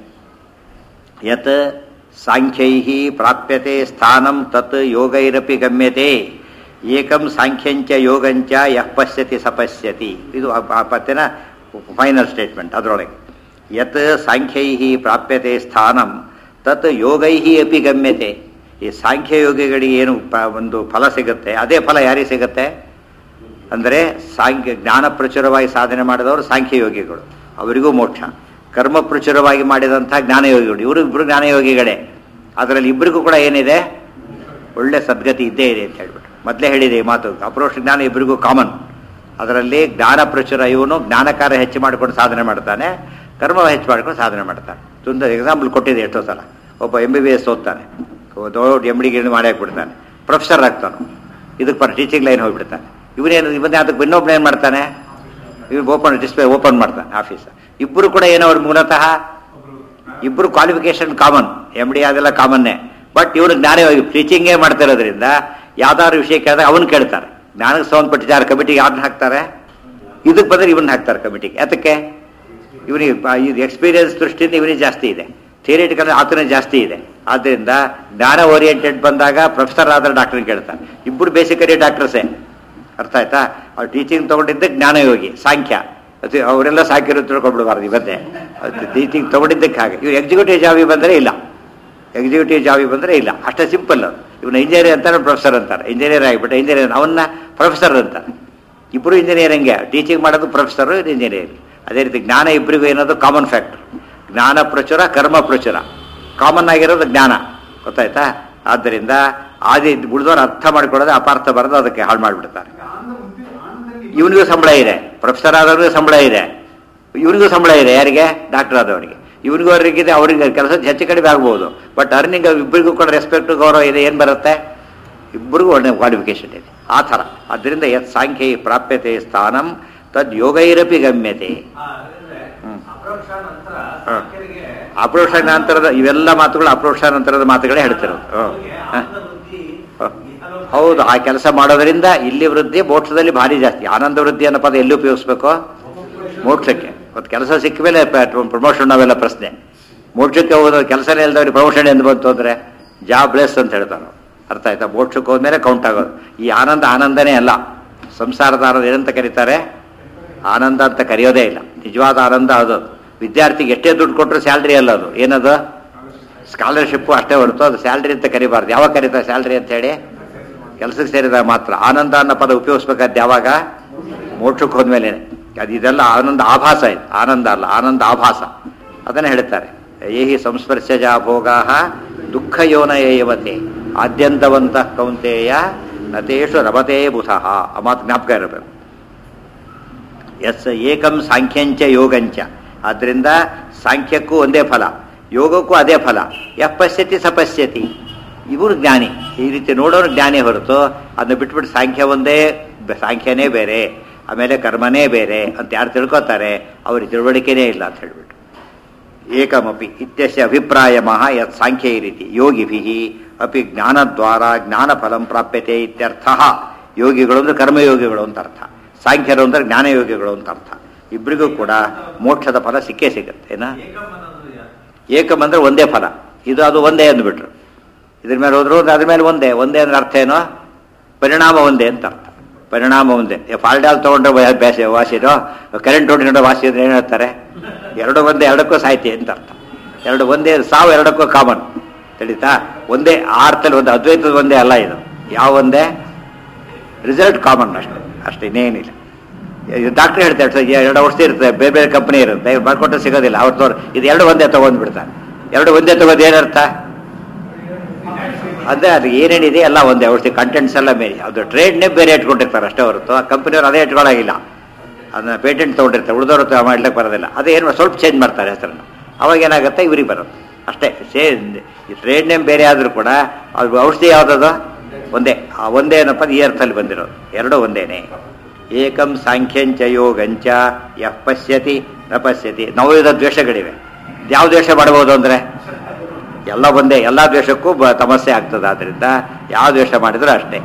ಯತ್ ಸಾಂಖ್ಯೈ ಪ್ರಾಪ್ಯತೆ ಸ್ಥಾನಂ ತತ್ ಯೋಗೈರಪಿ ಗಮ್ಯತೆ ಏಕಂ ಸಾಂಖ್ಯಂಚ ಯೋಗಂಚ ಯಃ ಪಶ್ಯತಿ ಸಪಶ್ಯತಿ ಇದು ಆ- ಆ ಪತ್ತಿನ ಫೈನಲ್ ಸ್ಟೇಟ್ಮೆಂಟ್ ಅದರೊಳಗೆ ಯತ್ ಸಾಂಖ್ಯೈ ಪ್ರಾಪ್ಯತೆ ಸ್ಥಾನಂ ತತ್ ಯೋಗೈ ಅಪಿ ಗಮ್ಯತೆ ಈ ಸಾಂಖ್ಯ ಯೋಗಿಗಳಿಗೆ ಏನು ಪ- ಒಂದು ಫಲ ಸಿಗುತ್ತೆ ಅದೇ ಫಲ ಯಾರಿಗೆ ಸಿಗುತ್ತೆ ಅಂದರೆ ಸಾಂಖ್ಯ ಜ್ಞಾನ ಪ್ರಚುರವಾಗಿ ಸಾಧನೆ ಮಾಡಿದವರು ಸಾಂಖ್ಯ ಯೋಗಿಗಳು ಅವರಿಗೂ ಮೋಕ್ಷ ಕರ್ಮ ಪ್ರಚುರವಾಗಿ ಮಾಡಿದಂಥ ಜ್ಞಾನಯೋಗಿಗಳು ಇವರು ಇಬ್ಬರು ಜ್ಞಾನಯೋಗಿಗಳೇ ಅದರಲ್ಲಿ ಇಬ್ಬರಿಗೂ ಕೂಡ ಏನಿದೆ ಒಳ್ಳೆ ಸದ್ಗತಿ ಇದ್ದೇ ಇದೆ ಅಂತ ಹೇಳ್ಬಿಟ್ಟು ಮೊದಲೇ ಹೇಳಿದೆ ಈ ಮಾತು ಅಪ್ರೋಷ ಜ್ಞಾನ ಇಬ್ಬರಿಗೂ ಕಾಮನ್ ಅದರಲ್ಲಿ ಜ್ಞಾನ ಪ್ರಚುರ ಇವನು ಜ್ಞಾನಕಾರ ಹೆಚ್ಚು ಮಾಡಿಕೊಂಡು ಸಾಧನೆ ಮಾಡ್ತಾನೆ ಕರ್ಮ ಹೆಚ್ಚು ಮಾಡ್ಕೊಂಡು ಸಾಧನೆ ಮಾಡ್ತಾನೆ ತುಂಬ ಎಕ್ಸಾಂಪಲ್ ಕೊಟ್ಟಿದೆ ಎಷ್ಟೋ ಸಲ ಒಬ್ಬ ಎಂ ಬಿ ಬಿ ಎಸ್ ಓದ್ತಾನೆ ದೊಡ್ಡ ಎಮ್ ಡಿ ಗಿಡಿ ಮಾಡಿ ಹಾಕ್ಬಿಡ್ತಾನೆ ಪ್ರೊಫೆಸರ್ ಆಗ್ತಾನೆ ಇದಕ್ಕೆ ಪರ್ ಟೀಚಿಂಗ್ ಲೈನ್ ಹೋಗ್ಬಿಡ್ತಾನೆ ಇವನೇನು ಇವನ್ನೇ ಅದಕ್ಕೆ ಇನ್ನೊಬ್ಬನ ಏನು ಮಾಡ್ತಾನೆ ಇವ್ರು ಓಪನ್ ಡಿಸ್ಪ್ಲೇ ಓಪನ್ ಮಾಡ್ತಾನೆ ಆಫೀಸ್ ಇಬ್ಬರು ಕೂಡ ಏನೋ ಅವ್ರು ಮೂಲತಃ ಇಬ್ಬರು ಕ್ವಾಲಿಫಿಕೇಶನ್ ಕಾಮನ್ ಎಮ್ ಡಿ ಅದೆಲ್ಲ ಕಾಮನ್ನೇ ಬಟ್ ಇವರು ಜ್ಞಾನ ಟೀಚಿಂಗೇ ಮಾಡ್ತಾ ಇರೋದ್ರಿಂದ ಯಾವ್ದಾದ್ರು ವಿಷಯ ಕೇಳಿದಾಗ ಅವನು ಕೇಳ್ತಾರೆ ಜ್ಞಾನಕ್ಕೆ ಸಂಬಂಧಪಟ್ಟ ಯಾರು ಕಮಿಟಿಗೆ ಯಾರನ್ನ ಹಾಕ್ತಾರೆ ಇದಕ್ಕೆ ಬಂದರೆ ಇವನ್ನ ಹಾಕ್ತಾರೆ ಕಮಿಟಿಗೆ ಯಾತಕ್ಕೆ ಇವನಿಗೆ ಇದು ಎಕ್ಸ್ಪೀರಿಯನ್ಸ್ ದೃಷ್ಟಿಯಿಂದ ಇವನಿಗೆ ಜಾಸ್ತಿ ಇದೆ ಥಿಯರಿಟಿಕಲ್ ಆತನೇ ಜಾಸ್ತಿ ಇದೆ ಆದ್ದರಿಂದ ಜ್ಞಾನ ಓರಿಯೆಂಟೆಡ್ ಬಂದಾಗ ಪ್ರೊಫೆಸರ್ ಆದ್ರೆ ಡಾಕ್ಟರ್ ಕೇಳ್ತಾನೆ ಇಬ್ಬರು ಬೇಸಿಕಲಿ ಡಾಕ್ಟರ್ಸೇ ಅರ್ಥ ಆಯ್ತಾ ಅವ್ರು ಟೀಚಿಂಗ್ ತಗೊಂಡಿದ್ದೆ ಜ್ಞಾನಯೋಗಿ ಸಾಂಖ್ಯ ಅದು ಅವರೆಲ್ಲ ಸಾಕಿರೋ ತಿಳ್ಕೊಂಡ್ಬಿಡಬಾರ್ದು ಇವತ್ತೇ ಟೀಚಿಂಗ್ ತಗೊಂಡಿದ್ದಕ್ಕೆ ಹಾಗೆ ಇವ್ರು ಎಕ್ಸಿಕ್ಯೂಟಿವ್ ಜಾಬಿಗೆ ಬಂದರೆ ಇಲ್ಲ ಎಕ್ಸಿಕ್ಯೂಟಿವ್ ಜಾಬಿಗೆ ಬಂದರೆ ಇಲ್ಲ ಅಷ್ಟೇ ಸಿಂಪಲ್ ಅದು ಇವನು ಇಂಜಿನಿಯರ್ ಅಂತಾರೆ ಪ್ರೊಫೆಸರ್ ಅಂತಾರೆ ಇಂಜಿನಿಯರ್ ಆಗಿಬಿಟ್ಟು ಇಂಜಿನಿಯರ್ ಅವನ್ನ ಪ್ರೊಫೆಸರ್ ಅಂತಾರೆ ಇಬ್ಬರು ಇಂಜಿನಿಯರಿಂಗ್ಗೆ ಟೀಚಿಂಗ್ ಮಾಡೋದು ಪ್ರೊಫೆಸರು ಇಂಜಿನಿಯರಿಂಗ್ ಅದೇ ರೀತಿ ಜ್ಞಾನ ಇಬ್ಬರಿಗೂ ಏನದು ಕಾಮನ್ ಫ್ಯಾಕ್ಟರ್ ಜ್ಞಾನ ಪ್ರಚುರ ಕರ್ಮ ಪ್ರಚುರ ಕಾಮನ್ ಆಗಿರೋದು ಜ್ಞಾನ ಗೊತ್ತಾಯ್ತಾ ಆದ್ದರಿಂದ ಆದಿ ಉಳಿದವ್ರು ಅರ್ಥ ಮಾಡ್ಕೊಳ್ಳೋದು ಅಪಾರ್ಥ ಬರೋದು ಅದಕ್ಕೆ ಹಾಳು ಮಾಡಿಬಿಡ್ತಾರೆ ಇವನಿಗೂ ಸಂಬಳ ಇದೆ ಪ್ರೊಫೆಸರ್ ಆದವ್ರಿಗೂ ಸಂಬಳ ಇದೆ ಇವನಿಗೂ ಸಂಬಳ ಇದೆ ಯಾರಿಗೆ ಡಾಕ್ಟರ್ ಆದವನಿಗೆ ಇವನಿಗೂ ಅವರಿಗಿದೆ ಅವರಿಗೆ ಕೆಲಸ ಹೆಚ್ಚು ಕಡಿಮೆ ಆಗ್ಬೋದು ಬಟ್ ಅರ್ನಿಂಗ್ ಇಬ್ಬರಿಗೂ ಕೂಡ ರೆಸ್ಪೆಕ್ಟ್ ಗೌರವ ಇದೆ ಏನು ಬರುತ್ತೆ ಇಬ್ಬರಿಗೂ ಒಳ್ಳೆ ಕ್ವಾಲಿಫಿಕೇಶನ್ ಇದೆ ಆ ಥರ ಅದರಿಂದ ಯತ್ ಸಾಂಖ್ಯೈ ಪ್ರಾಪ್ಯತೆ ಸ್ಥಾನಂ ತದ್ ಯೋಗೈರಪಿ ಗಮ್ಯತೆ ಹ್ಮ್. ಅಪರೋಕ್ಷ ನಂತರ ಹಾ. ಸಾಂಖ್ಯರಿಗೆ ಅಪ್ರೋಕ್ಷ ನಂತರದ ಇವೆಲ್ಲ ಮಾತುಗಳು ಅಪ್ರೋಕ್ಷ ನಂತರದ ಮಾತುಗಳೇ ಹೇಳ್ತಿರೋದು ಹ್ಮ್. ಅವ್ರಿಗೆ ಹ. ಆನಂದ ವೃದ್ಧಿ ಹ. ಇಹಲೋಕ ಹೌದು ಆ ಕೆಲಸ ಮಾಡೋದ್ರಿಂದ ಇಲ್ಲಿ ವೃದ್ಧಿ ಮೋಕ್ಷದಲ್ಲಿ ಭಾರಿ ಜಾಸ್ತಿ ಆನಂದ ವೃದ್ಧಿ ಅನ್ನೋ ಪದ ಎಲ್ಲಿ ಉಪಯೋಗಿಸ್ಬೇಕು ಮೋಕ್ಷಕ್ಕೆ ಮತ್ತು ಕೆಲಸ ಸಿಕ್ಕ ಮೇಲೆ ಪ್ರಮೋಷನ್ ಅವೆಲ್ಲ ಪ್ರಶ್ನೆ ಮೋಕ್ಷಕ್ಕೆ ಹೋದ ಕೆಲಸನೇ ಇಲ್ದವ್ರಿಗೆ ಪ್ರಮೋಷನ್ ಎಂದು ಬಂತು ಅಂದರೆ ಜಾಬ್ಲೆಸ್ ಅಂತ ಹೇಳ್ತಾರೆ ಅರ್ಥ ಆಯ್ತಾ ಮೋಕ್ಷಕ್ಕೆ ಹೋದ್ಮೇಲೆ ಕೌಂಟ್ ಆಗೋದು ಈ ಆನಂದ ಆನಂದನೇ ಅಲ್ಲ ಸಂಸಾರದ ಆನಂದ ಏನಂತ ಕರೀತಾರೆ ಆನಂದ ಅಂತ ಕರೆಯೋದೇ ಇಲ್ಲ ನಿಜವಾದ ಆನಂದ ಅದು ವಿದ್ಯಾರ್ಥಿಗೆ ಎಷ್ಟೇ ದುಡ್ಡು ಕೊಟ್ಟರು ಸ್ಯಾಲ್ರಿ ಅಲ್ಲ ಅದು ಏನದು ಸ್ಕಾಲರ್ಶಿಪ್ಪು ಅಷ್ಟೇ ಹೊರತು ಅದು ಸ್ಯಾಲ್ರಿ ಅಂತ ಕರಿಬಾರ್ದು ಯಾವಾಗ ಕರೀತಾರೆ ಸ್ಯಾಲ್ರಿ ಅಂತ ಹೇಳಿ ಕೆಲಸಕ್ಕೆ ಸೇರಿದಾಗ ಮಾತ್ರ ಆನಂದ ಅನ್ನೋ ಪದ ಉಪಯೋಗಿಸ್ಬೇಕಾದ್ದು ಯಾವಾಗ ಮೋಕ್ಷಕ್ಕೆ ಹೋದ್ಮೇಲೆ ಅದು ಇದೆಲ್ಲ ಆನಂದ ಆಭಾಸ ಇದು ಆನಂದ ಅಲ್ಲ ಆನಂದ ಆಭಾಸ ಅದನ್ನು ಹೇಳ್ತಾರೆ ಏಹಿ ಸಂಸ್ಪರ್ಶಜ ಭೋಗಾ ದುಃಖ ಯೋನ ಏಯವತೆ ಆದ್ಯಂತವಂತ ಕೌಂತೆಯ ನತೇಶು ರಮತೆ ಬುಧಃ ಆ ಮಾತು ಜ್ಞಾಪಕ ಇರಬೇಕು ಎಸ್ ಏಕಂ ಸಾಂಖ್ಯಂಚ ಯೋಗಂಚ ಆದ್ದರಿಂದ ಸಾಂಖ್ಯಕ್ಕೂ ಒಂದೇ ಫಲ ಯೋಗಕ್ಕೂ ಅದೇ ಫಲ ಯಃ ಪಶ್ಯತಿ ಸಪಶ್ಯತಿ ಇವರು ಜ್ಞಾನಿ ಈ ರೀತಿ ನೋಡೋರು ಜ್ಞಾನಿ ಹೊರತು ಅದನ್ನ ಬಿಟ್ಬಿಟ್ಟು ಸಾಂಖ್ಯ ಒಂದೇ ಬ- ಸಾಂಖ್ಯನೇ ಬೇರೆ ಆಮೇಲೆ ಕರ್ಮನೇ ಬೇರೆ ಅಂತ ಯಾರು ತಿಳ್ಕೊತಾರೆ ಅವ್ರಿಗೆ ತಿಳುವಳಿಕೆನೇ ಇಲ್ಲ ಅಂತ ಹೇಳ್ಬಿಟ್ಟು ಏಕಮಪಿ ಇತ್ಯಸ್ಯ ಅಭಿಪ್ರಾಯ ಮಹ ಯತ್ ಸಾಂಖ್ಯ ಈ ರೀತಿ ಯೋಗಿಭಿ ಅಪಿ ಜ್ಞಾನದ್ವಾರ ಜ್ಞಾನಫಲಂ ಪ್ರಾಪ್ಯತೆ ಇತ್ಯರ್ಥ ಯೋಗಿಗಳು ಅಂದ್ರೆ ಕರ್ಮಯೋಗಿಗಳು ಅಂತ ಅರ್ಥ ಸಾಂಖ್ಯರು ಅಂದ್ರೆ ಜ್ಞಾನಯೋಗಿಗಳು ಅಂತ ಅರ್ಥ ಇಬ್ಬರಿಗೂ ಕೂಡ ಮೋಕ್ಷದ ಫಲ ಸಿಕ್ಕೇ ಸಿಗುತ್ತೆ ಏನ ಏಕಂ ಅನ್ನೋದು ಯಾ- ಏಕಂ ಅಂದ್ರೆ ಒಂದೇ ಫಲ ಇದು ಅದು ಒಂದೇ ಅಂದ್ಬಿಟ್ರು ಇದ್ರ ಮೇಲೆ ಹೋದ್ರು ಅದ್ರ ಮೇಲೆ ಒಂದೇ ಒಂದೇ ಅಂದ್ರೆ ಅರ್ಥ ಏನೋ ಪರಿಣಾಮ ಒಂದೇ ಅಂತ ಅರ್ಥ ಪರಿಣಾಮ ಒಂದೇ ಫಾಲ್ಡಾಲ್ ತಗೊಂಡ್ರೆ ವ- ಬೇಸ ವಾಸಿರೋ ಕರೆಂಟ್ ಹೊಡಿನೋ ವಾಸಿ ಅಂದ್ರೆ ಏನು ಹೇಳ್ತಾರೆ ಎರಡು ಒಂದೇ ಎರಡಕ್ಕೂ ಸಾಹಿತಿ ಅಂತ ಅರ್ಥ ಎರಡು ಒಂದೇ ಸಾವು ಎರಡಕ್ಕೂ ಕಾಮನ್ ತಿಳಿತಾ ಒಂದೇ ಆ ಅರ್ಥದಲ್ಲಿ ಒಂದು ಅದ್ವೈತದ ಒಂದೇ ಅಲ್ಲ ಇದು ಯಾವ ಒಂದೇ ರಿಸಲ್ಟ್ ಕಾಮನ್ ಅಷ್ಟೇ ಅಷ್ಟೇ ಇನ್ನೇನಿಲ್ಲ ಡಾಕ್ಟರ್ ಹೇಳ್ತಾರೆ ಸರ್ ಎರಡು ಔಷಧಿ ಇರುತ್ತೆ ಬೇರೆ ಬೇರೆ ಕಂಪನಿ ಇರುತ್ತೆ ಇವ್ರು ಬರ್ಕೊಟ್ಟು ಸಿಗೋದಿಲ್ಲ ಅವ್ರು ತೋರ್ ಇದು ಎರಡು ಒಂದೇ ತಗೊಂಡ್ಬಿಡ್ತಾರೆ ಎರಡು ಒಂದೇ ತಗೋದು ಏನರ್ಥ ಅಂದ್ರೆ ಅದು ಏನೇನಿದೆ ಎಲ್ಲ ಒಂದೇ ಔಷಧಿ ಕಂಟೆಂಟ್ಸ್ ಎಲ್ಲ ಬೇರೆ ಅದು ಟ್ರೇಡ್ನೇ ಬೇರೆ ಇಟ್ಕೊಂಡಿರ್ತಾರೆ ಅಷ್ಟೇ ಹೊರತು ಆ ಕಂಪನಿಯವ್ರು ಅದೇ ಇಟ್ಕೊಳ್ಳೋಗಿಲ್ಲ ಅದನ್ನ ಪೇಟೆಂಟ್ ತೊಗೊಂಡಿರ್ತಾರೆ ಉಳಿದವ್ರು ಮಾಡ್ಲಿಕ್ಕೆ ಬರೋದಿಲ್ಲ ಅದೇ ಏನು ಸ್ವಲ್ಪ ಚೇಂಜ್ ಮಾಡ್ತಾರೆ ಹೆಸರನ್ನು ಅವಾಗ ಏನಾಗುತ್ತೆ ಇವ್ರಿಗೆ ಬರುತ್ತೆ ಅಷ್ಟೇ ಸೇ ಟ್ರೇಡ್ ನೇಮ್ ಬೇರೆ ಆದರೂ ಕೂಡ ಅದು ಔಷಧಿ ಯಾವುದದು ಒಂದೇ ಆ ಒಂದೇ ಏನಪ್ಪ ಈ ಅರ್ಥದಲ್ಲಿ ಬಂದಿರೋದು ಎರಡೂ ಒಂದೇನೆ ಏಕಂ ಸಾಂಖ್ಯಂಚ ಯೋಗಂಚ ಯಃ ಪಶ್ಯತಿ ನ ಪಶ್ಯತಿ ನವವಿಧ ದ್ವೇಷಗಳಿವೆ ಯಾವ ದ್ವೇಷ ಮಾಡ್ಬೋದು ಅಂದರೆ ಎಲ್ಲ ಒಂದೇ ಎಲ್ಲ ದ್ವೇಷಕ್ಕೂ ಬ- ತಮಸ್ಸೆ ಆಗ್ತದೆ ಆದ್ದರಿಂದ ಯಾವ ದ್ವೇಷ ಮಾಡಿದ್ರೂ ಅಷ್ಟೇ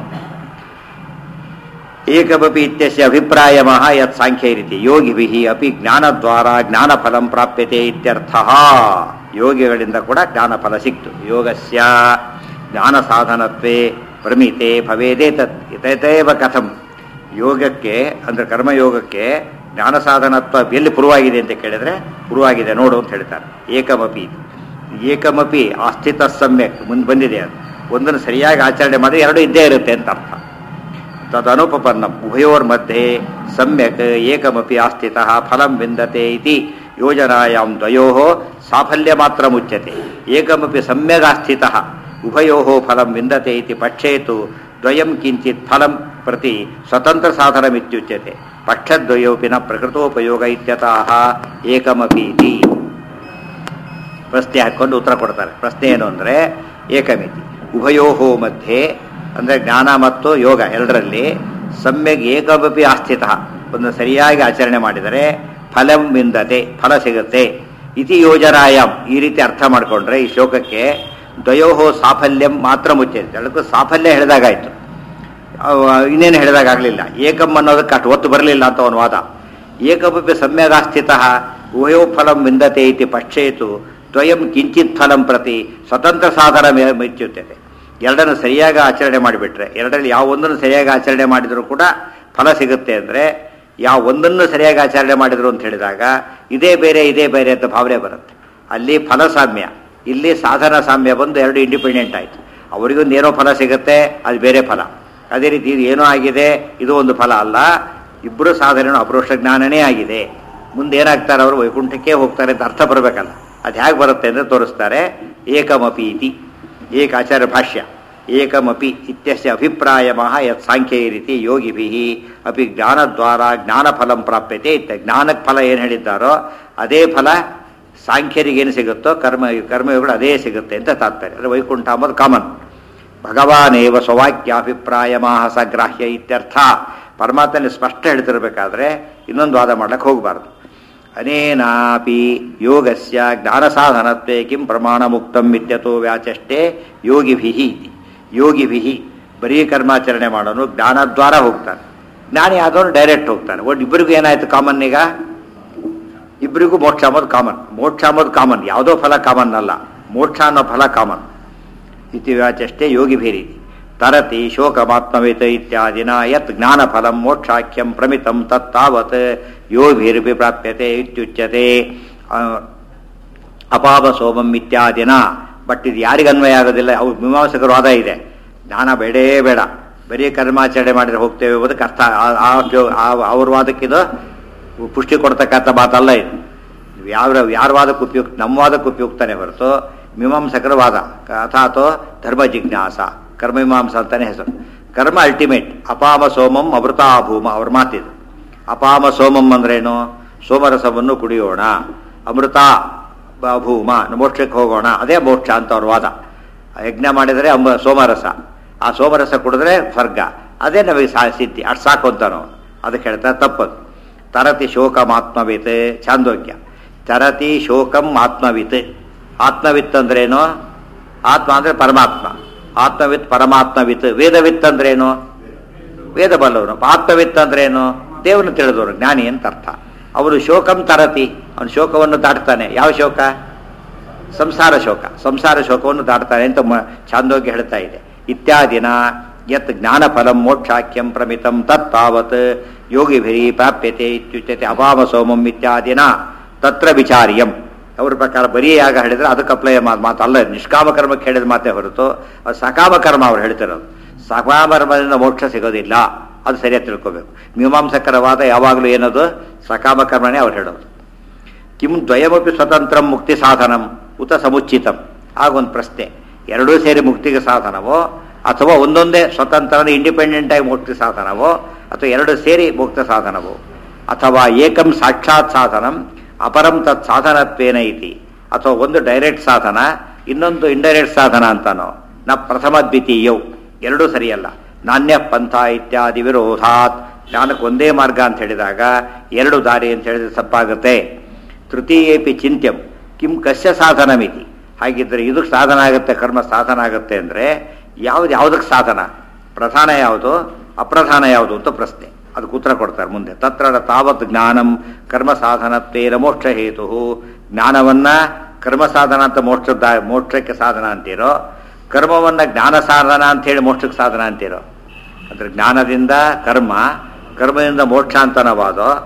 ಏಕಮಪಿ ಇತ್ಯಸ್ಯ ಅಭಿಪ್ರಾಯ ಮಹ ಯತ್ ಸಾಂಖ್ಯ ರೀತಿ ಯೋಗಿಭಿ ಅಪಿ ಜ್ಞಾನದ್ವಾರ ಜ್ಞಾನಫಲಂ ಪ್ರಾಪ್ಯತೆ ಇತ್ಯರ್ಥ ಯೋಗಿಗಳಿಂದ ಕೂಡ ಜ್ಞಾನಫಲ ಸಿಕ್ತು ಯೋಗಸ್ಯ ಜ್ಞಾನ ಸಾಧನತ್ವೇ ಪ್ರಮಿತೆ ಭವೇದೇ ತತ್ ಇತೇವ ಕಥಂ ಯೋಗಕ್ಕೆ ಅಂದ್ರೆ ಕರ್ಮಯೋಗಕ್ಕೆ ಜ್ಞಾನ ಸಾಧನತ್ವ ಎಲ್ಲಿ ಪುರುವಾಗಿದೆ ಅಂತ ಕೇಳಿದ್ರೆ ಪುರುವಾಗಿದೆ ನೋಡು ಅಂತ ಹೇಳ್ತಾರೆ ಏಕಮಪಿ ಇದು. ಏಕಮಪಿ ಆಸ್ಥಿತ ಸಮ್ಯಕ್ ಮುಂದೆ ಬಂದಿದೆ ಅದು ಒಂದನ್ನು ಸರಿಯಾಗಿ ಆಚರಣೆ ಮಾಡಿ ಎರಡು ಇದ್ದೇ ಇರುತ್ತೆ ಅಂತ ಅರ್ಥ ತದನುಪಪನ್ನ ಉಭಯೋರ್ ಮಧ್ಯೆ ಸಮ್ಯಕ್ ಏಕಮಪಿ ಆಸ್ಥಿತ ಫಲಂ ವಿಂದತೆ ಇತಿ ಯೋಜನಾಯಾಂ ದ್ವಯೋ ಸಾಫಲ್ಯ ಮಾತ್ರ ಮುಚ್ಯತೆ ಏಕಮಪಿ ಸಮ್ಯಗಾಸ್ಥಿತ ಉಭಯೋ ಫಲಂ ವಿಂದತೆ ಇತಿ ಪಕ್ಷೇತು ದ್ವಯಂ ಕಿಂಚಿತ್ ಫಲಂ ಪ್ರತಿ ಸ್ವತಂತ್ರ ಸಾಧನಮಿತ್ಯುಚ್ಯತೆ ಪಕ್ಷದ್ವಯೋಪಿನ ಪ್ರಕೃತೋಪಯೋಗ ಇತ್ಯತಃ ಏಕಮಪಿ ಇತಿ ಪ್ರಶ್ನೆ ಹಾಕೊಂಡು ಉತ್ತರ ಕೊಡ್ತಾರೆ ಪ್ರಶ್ನೆ ಏನು ಅಂದರೆ ಏಕಮಿತಿ ಉಭಯೋಹೋ ಮಧ್ಯೆ ಅಂದರೆ ಜ್ಞಾನ ಮತ್ತು ಯೋಗ ಎರಡರಲ್ಲಿ ಸಮ್ಯಕ್ ಏಕಮಪಿ ಆಸ್ಥಿತ ಒಂದು ಸರಿಯಾಗಿ ಆಚರಣೆ ಮಾಡಿದರೆ ಫಲಂ ವಿಂದತೆ ಫಲ ಸಿಗುತ್ತೆ ಇತಿ ಯೋಜನಾಯಾಮ್ ಈ ರೀತಿ ಅರ್ಥ ಮಾಡಿಕೊಂಡ್ರೆ ಈ ಶ್ಲೋಕಕ್ಕೆ ದ್ವಯೋಹೋ ಸಾಫಲ್ಯಂ ಮಾತ್ರ ಮುಚ್ಚೈತೆ ಅದಕ್ಕೂ ಸಾಫಲ್ಯ ಹೇಳಿದಾಗಾಯ್ತು ಅವ ಇನ್ನೇನು ಹೇಳಿದಾಗಲಿಲ್ಲ ಏಕಂ ಅನ್ನೋದಕ್ಕೆ ಅಷ್ಟು ಒತ್ತು ಬರಲಿಲ್ಲ ಅಂತ ಅವನ ವಾದ ಏಕಮಪಿ ಸಮ್ಯಗಾಸ್ಥಿತ ಉಭಯೋ ಫಲಂ ವಿಂದತೆ ಇತಿ ಪಕ್ಷೇತು ದ್ವಯಂ ಕಿಂಚಿತ್ ಫಲಂ ಪ್ರತಿ ಸ್ವತಂತ್ರ ಸಾಧನ ಮೆಚ್ಚುತ್ತದೆ ಎರಡನ್ನು ಸರಿಯಾಗಿ ಆಚರಣೆ ಮಾಡಿಬಿಟ್ರೆ ಎರಡರಲ್ಲಿ ಯಾವ ಒಂದನ್ನು ಸರಿಯಾಗಿ ಆಚರಣೆ ಮಾಡಿದರೂ ಕೂಡ ಫಲ ಸಿಗುತ್ತೆ ಅಂದರೆ ಯಾವ ಒಂದನ್ನು ಸರಿಯಾಗಿ ಆಚರಣೆ ಮಾಡಿದ್ರು ಅಂತ ಹೇಳಿದಾಗ ಇದೇ ಬೇರೆ ಇದೇ ಬೇರೆ ಅಂತ ಭಾವನೆ ಬರುತ್ತೆ ಅಲ್ಲಿ ಫಲ ಸಾಮ್ಯ ಇಲ್ಲಿ ಸಾಧನ ಸಾಮ್ಯ ಬಂದು ಎರಡು ಇಂಡಿಪೆಂಡೆಂಟ್ ಆಯಿತು ಅವರಿಗೊಂದು ಏನೋ ಫಲ ಸಿಗುತ್ತೆ ಅದು ಬೇರೆ ಫಲ ಅದೇ ರೀತಿ ಇದು ಏನೋ ಆಗಿದೆ ಇದು ಒಂದು ಫಲ ಅಲ್ಲ ಇಬ್ಬರು ಸಾಧನೆಯೂ ಅಪರೋಕ್ಷ ಜ್ಞಾನನೇ ಆಗಿದೆ ಮುಂದೆ ಏನಾಗ್ತಾರೆ ಅವರು ವೈಕುಂಠಕ್ಕೆ ಹೋಗ್ತಾರೆ ಅಂತ ಅರ್ಥ ಬರಬೇಕಲ್ಲ ಅದು ಹೇಗೆ ಬರುತ್ತೆ ಅಂದರೆ ತೋರಿಸ್ತಾರೆ ಏಕಮಪಿ ಇತಿ ಏಕ ಆಚಾರ್ಯ ಭಾಷ್ಯ ಏಕಮಪಿ ಇತ್ಯಸ್ಯ ಅಭಿಪ್ರಾಯಮಃ ಯತ್ ಸಾಂಖ್ಯ ರೀತಿ ಯೋಗಿಭಿ ಅಪಿ ಜ್ಞಾನದ್ವಾರ ಜ್ಞಾನಫಲಂ ಪ್ರಾಪ್ಯತೆ ಇತ್ತ ಜ್ಞಾನಕ್ಕೆ ಫಲ ಏನು ಹೇಳಿದ್ದಾರೋ ಅದೇ ಫಲ ಸಾಂಖ್ಯರಿಗೇನು ಸಿಗುತ್ತೋ ಕರ್ಮ ಕರ್ಮಯೋಗಗಳು ಅದೇ ಸಿಗುತ್ತೆ ಅಂತ ತಾತ್ಪರ್ಯ ಅಂದರೆ ವೈಕುಂಠ ಅಂಬುದು ಕಾಮನ್ ಭಗವಾನೇವ ಸ್ವವಾಕ್ಯಾಭಿಪ್ರಾಯ ಸಗ್ರಾಹ್ಯ ಇತ್ಯರ್ಥ ಪರಮಾತ್ಮನ ಸ್ಪಷ್ಟ ಹೇಳ್ತಿರ್ಬೇಕಾದ್ರೆ ಇನ್ನೊಂದು ವಾದ ಮಾಡ್ಲಿಕ್ಕೆ ಹೋಗಬಾರ್ದು ಅನೇನಾಪಿ ಯೋಗಸ್ಯ ಜ್ಞಾನ ಸಾಧನತ್ವೇ ಕಿಂ ಪ್ರಮಾಣ ಮುಕ್ತಂ ಇತ್ಯತೋ ವ್ಯಾಚಷ್ಟೇ ಯೋಗಿಭಿ ಇತಿ ಯೋಗಿಭಿ ಬರೀ ಕರ್ಮಾಚರಣೆ ಮಾಡೋನು ಜ್ಞಾನದ್ವಾರ ಹೋಗ್ತಾನೆ ಜ್ಞಾನಿ ಆದವನು ಡೈರೆಕ್ಟ್ ಹೋಗ್ತಾನೆ ಒಟ್ಟು ಇಬ್ಬರಿಗೂ ಏನಾಯ್ತು ಕಾಮನ್ ಈಗ ಇಬ್ಬರಿಗೂ ಮೋಕ್ಷ ಅಂಬೋದು ಕಾಮನ್ ಮೋಕ್ಷ ಅಂಬೋದು ಕಾಮನ್ ಯಾವುದೋ ಫಲ ಕಾಮನ್ ಅಲ್ಲ ಮೋಕ್ಷ ಅನ್ನೋ ಫಲ ಕಾಮನ್ ಇತಿ ವ್ಯಾಚಷ್ಟೇ ಯೋಗಿಭಿರಿ ತರತಿ ಶೋಕಮಾತ್ಮವೇತ ಇತ್ಯಾದಿನ ಯತ್ ಜ್ಞಾನಫಲಂ ಮೋಕ್ಷಾಖ್ಯಂ ಪ್ರಮಿತಂ ತತ್ತಾವತ್ ಯೋಗಿಭಿರ್ಭಿ ಪ್ರಾಪ್ಯತೆ ಇತ್ಯುಚ್ಯತೆ ಆ, ಅಪಾಪ ಸೋಮಂ ಇತ್ಯಾದಿನ ಬಟ್ ಇದು ಯಾರಿಗೆ ಅನ್ವಯ ಆಗೋದಿಲ್ಲ ಅವ್ರು ಮೀಮಾಂಸಕರ ವಾದ ಇದೆ ಜ್ಞಾನ ಬೇಡೇ ಬೇಡ ಬರೀ ಕರ್ಮಾಚರಣೆ ಮಾಡಿದ್ರೆ ಹೋಗ್ತೇವೆ ಎಂಬುದಕ್ಕೆ ಅರ್ಥ ಆ- ಆ ಜೋ- ಆ- ಅವ್ರ ವಾದಕ್ಕಿದು ಪುಷ್ಟಿ ಕೊಡ್ತಕ್ಕಂಥ ಮಾತಲ್ಲ ಇದು ಯಾವ ಯಾರ ವಾದಕ್ಕೆ ಉಪಯುಕ್ತ ನಮ್ಮ ವಾದಕ್ಕೆ ಉಪಯುಕ್ತನೇ ಹೊರತು ಮೀಮಾಂಸಕರ ವಾದ ಅಥಾತೋ ಧರ್ಮ ಜಿಜ್ಞಾಸ ಕರ್ಮಮೀಮಾಂಸ ಅಂತಾನೆ ಹೆಸರು ಕರ್ಮ ಅಲ್ಟಿಮೇಟ್ ಅಪಾಮ ಸೋಮಂ ಅಮೃತಾಭೂಮ ಅವ್ರ ಮಾತಿದು ಅಪಾಮ ಸೋಮಂ ಅಂದ್ರೇನು ಸೋಮರಸವನ್ನು ಕುಡಿಯೋಣ ಅಮೃತ ಬ- ಭೂಮ ಮೋಕ್ಷಕ್ಕೆ ಹೋಗೋಣ ಅದೇ ಮೋಕ್ಷ ಅಂತ ಅವ್ರ ವಾದ ಯಜ್ಞ ಮಾಡಿದರೆ ಅಂಬ ಸೋಮರಸ ಆ ಸೋಮರಸ ಕುಡಿದ್ರೆ ಸ್ವರ್ಗ ಅದೇ ನಮಗೆ ಸಾ ಸಿದ್ಧಿ ಅಷ್ಟು ಸಾಕು ಅಂತಾನು ಅದಕ್ಕೆ ಹೇಳ್ತಾರೆ ತಪ್ಪದು ತರತಿ ಶೋಕಮಾತ್ಮವಿತ್ ಚಾಂದೋಗ್ಯ ತರತಿ ಶೋಕಂ ಆತ್ಮವಿತ್ ಆತ್ಮವಿತ್ ಅಂದ್ರೇನು ಆತ್ಮ ಅಂದ್ರೆ ಪರಮಾತ್ಮ ಆತ್ಮವಿತ್ ಪರಮಾತ್ಮವಿತ್ ವೇದವಿತ್ ಅಂದ್ರೇನು ವೇದ ಬಲ್ಲವನು ಆತ್ಮವಿತ್ ಅಂದ್ರೇನು ದೇವರನ್ನು ತಿಳಿದವರು ಜ್ಞಾನಿ ಅಂತ ಅರ್ಥ ಅವನು ಶೋಕಂ ತರತಿ ಅವನು ಶೋಕವನ್ನು ದಾಟ್ತಾನೆ ಯಾವ ಶೋಕ ಸಂಸಾರ ಶೋಕ ಸಂಸಾರ ಶೋಕವನ್ನು ದಾಟ್ತಾನೆ ಅಂತ ಮ- ಛಾಂದೋಗ್ಯ ಹೇಳ್ತಾ ಇದೆ ಇತ್ಯಾದಿನ ಯತ್ ಜ್ಞಾನಫಲಂ ಮೋಕ್ಷಾಖ್ಯಂ ಪ್ರಮಿತಂ ತತ್ ತಾವತ್ ಯೋಗಿಭಿರಿ ಪ್ರಾಪ್ಯತೆ ಇತ್ಯುಚ್ಯತೆ ಅಪಾಮ ಸೋಮಂ ಇತ್ಯಾದಿನ ತತ್ರ ವಿಚಾರ್ಯಂ ಅವ್ರ ಪ್ರಕಾರ ಬರೀ ಯಾಗ ಹೇಳಿದ್ರೆ ಅದಕ್ಕೆ ಅಪ್ಲೈ ಮಾತಲ್ಲ ನಿಷ್ಕಾಮ ಕರ್ಮಕ್ಕೆ ಹೇಳಿದ ಮಾತೇ ಹೊರತು ಅದು ಸಕಾಮ ಕರ್ಮ ಅವ್ರು ಹೇಳ್ತಿರೋದು ಸಕಾಮ ಕರ್ಮದಿಂದ ಮೋಕ್ಷ ಸಿಗೋದಿಲ್ಲ ಅದು ಸರಿಯಾಗಿ ತಿಳ್ಕೋಬೇಕು ಮೀಮಾಂಸಕರ ವಾದ ಯಾವಾಗಲೂ ಏನದು ಸಕಾಮ ಕರ್ಮನೇ ಅವ್ರು ಹೇಳೋದು ಕಿಂ ದ್ವಯಮಪಿ ಸ್ವತಂತ್ರ ಮುಕ್ತಿ ಸಾಧನಂ ಉತ ಸಮುಚಿತಂ ಆಗೊಂದು ಪ್ರಶ್ನೆ ಎರಡೂ ಸೇರಿ ಮುಕ್ತಿಗೆ ಸಾಧನವೋ ಅಥವಾ ಒಂದೊಂದೇ ಸ್ವತಂತ್ರ ಇಂಡಿಪೆಂಡೆಂಟ್ ಆಗಿ ಮುಕ್ತಿ ಸಾಧನವೋ ಅಥವಾ ಎರಡು ಸೇರಿ ಮುಕ್ತ ಸಾಧನವೋ ಅಥವಾ ಏಕಂ ಸಾಕ್ಷಾತ್ ಸಾಧನಂ ಅಪರಂ ತತ್ ಸಾಧನತ್ವೇನ ಇತಿ ಅಥವಾ ಒಂದು ಡೈರೆಕ್ಟ್ ಸಾಧನ ಇನ್ನೊಂದು ಇಂಡೈರೆಕ್ಟ್ ಸಾಧನ ಅಂತಾನೋ ನ ಪ್ರಥಮ ದ್ವಿತೀಯವು ಎರಡೂ ಸರಿಯಲ್ಲ ನಾಣ್ಯ ಪಂಥ ಇತ್ಯಾದಿ ವಿರೋಧಾತ್ ಜ್ಞಾನಕ್ಕೆ ಒಂದೇ ಮಾರ್ಗ ಅಂತ ಹೇಳಿದಾಗ ಎರಡು ದಾರಿ ಅಂತ ಹೇಳಿದ್ರೆ ತಪ್ಪಾಗುತ್ತೆ ತೃತೀಯೇಪಿ ಚಿಂತ್ಯಂ ಕಿಂ ಕಸ್ಯ ಸಾಧನ ಮಿತಿ ಹಾಗಿದ್ರೆ ಇದಕ್ಕೆ ಸಾಧನ ಆಗುತ್ತೆ ಕರ್ಮ ಸಾಧನ ಆಗುತ್ತೆ ಅಂದರೆ ಯಾವ್ದು ಯಾವುದಕ್ಕೆ ಸಾಧನ ಪ್ರಧಾನ ಯಾವುದು ಅಪ್ರಧಾನ ಯಾವುದು ಅಂತ ಪ್ರಶ್ನೆ ಅದಕ್ಕೆ ಉತ್ತರ ಕೊಡ್ತಾರೆ ಮುಂದೆ ತತ್ರ ತಾವತ್ ಜ್ಞಾನಂ ಕರ್ಮ ಸಾಧನತ್ವೇನ ಮೋಕ್ಷ ಹೇತು ಜ್ಞಾನವನ್ನ ಕರ್ಮ ಸಾಧನ ಅಂತ ಮೋಕ್ಷದ ಮೋಕ್ಷಕ್ಕೆ ಸಾಧನ ಅಂತೀರೋ ಕರ್ಮವನ್ನ ಜ್ಞಾನ ಸಾಧನ ಅಂತ ಹೇಳಿ ಮೋಕ್ಷಕ್ಕೆ ಸಾಧನ ಅಂತೀರೋ ಅಂದ್ರೆ ಜ್ಞಾನದಿಂದ ಕರ್ಮ ಕರ್ಮದಿಂದ ಮೋಕ್ಷ ಅಂತನವಾದೋ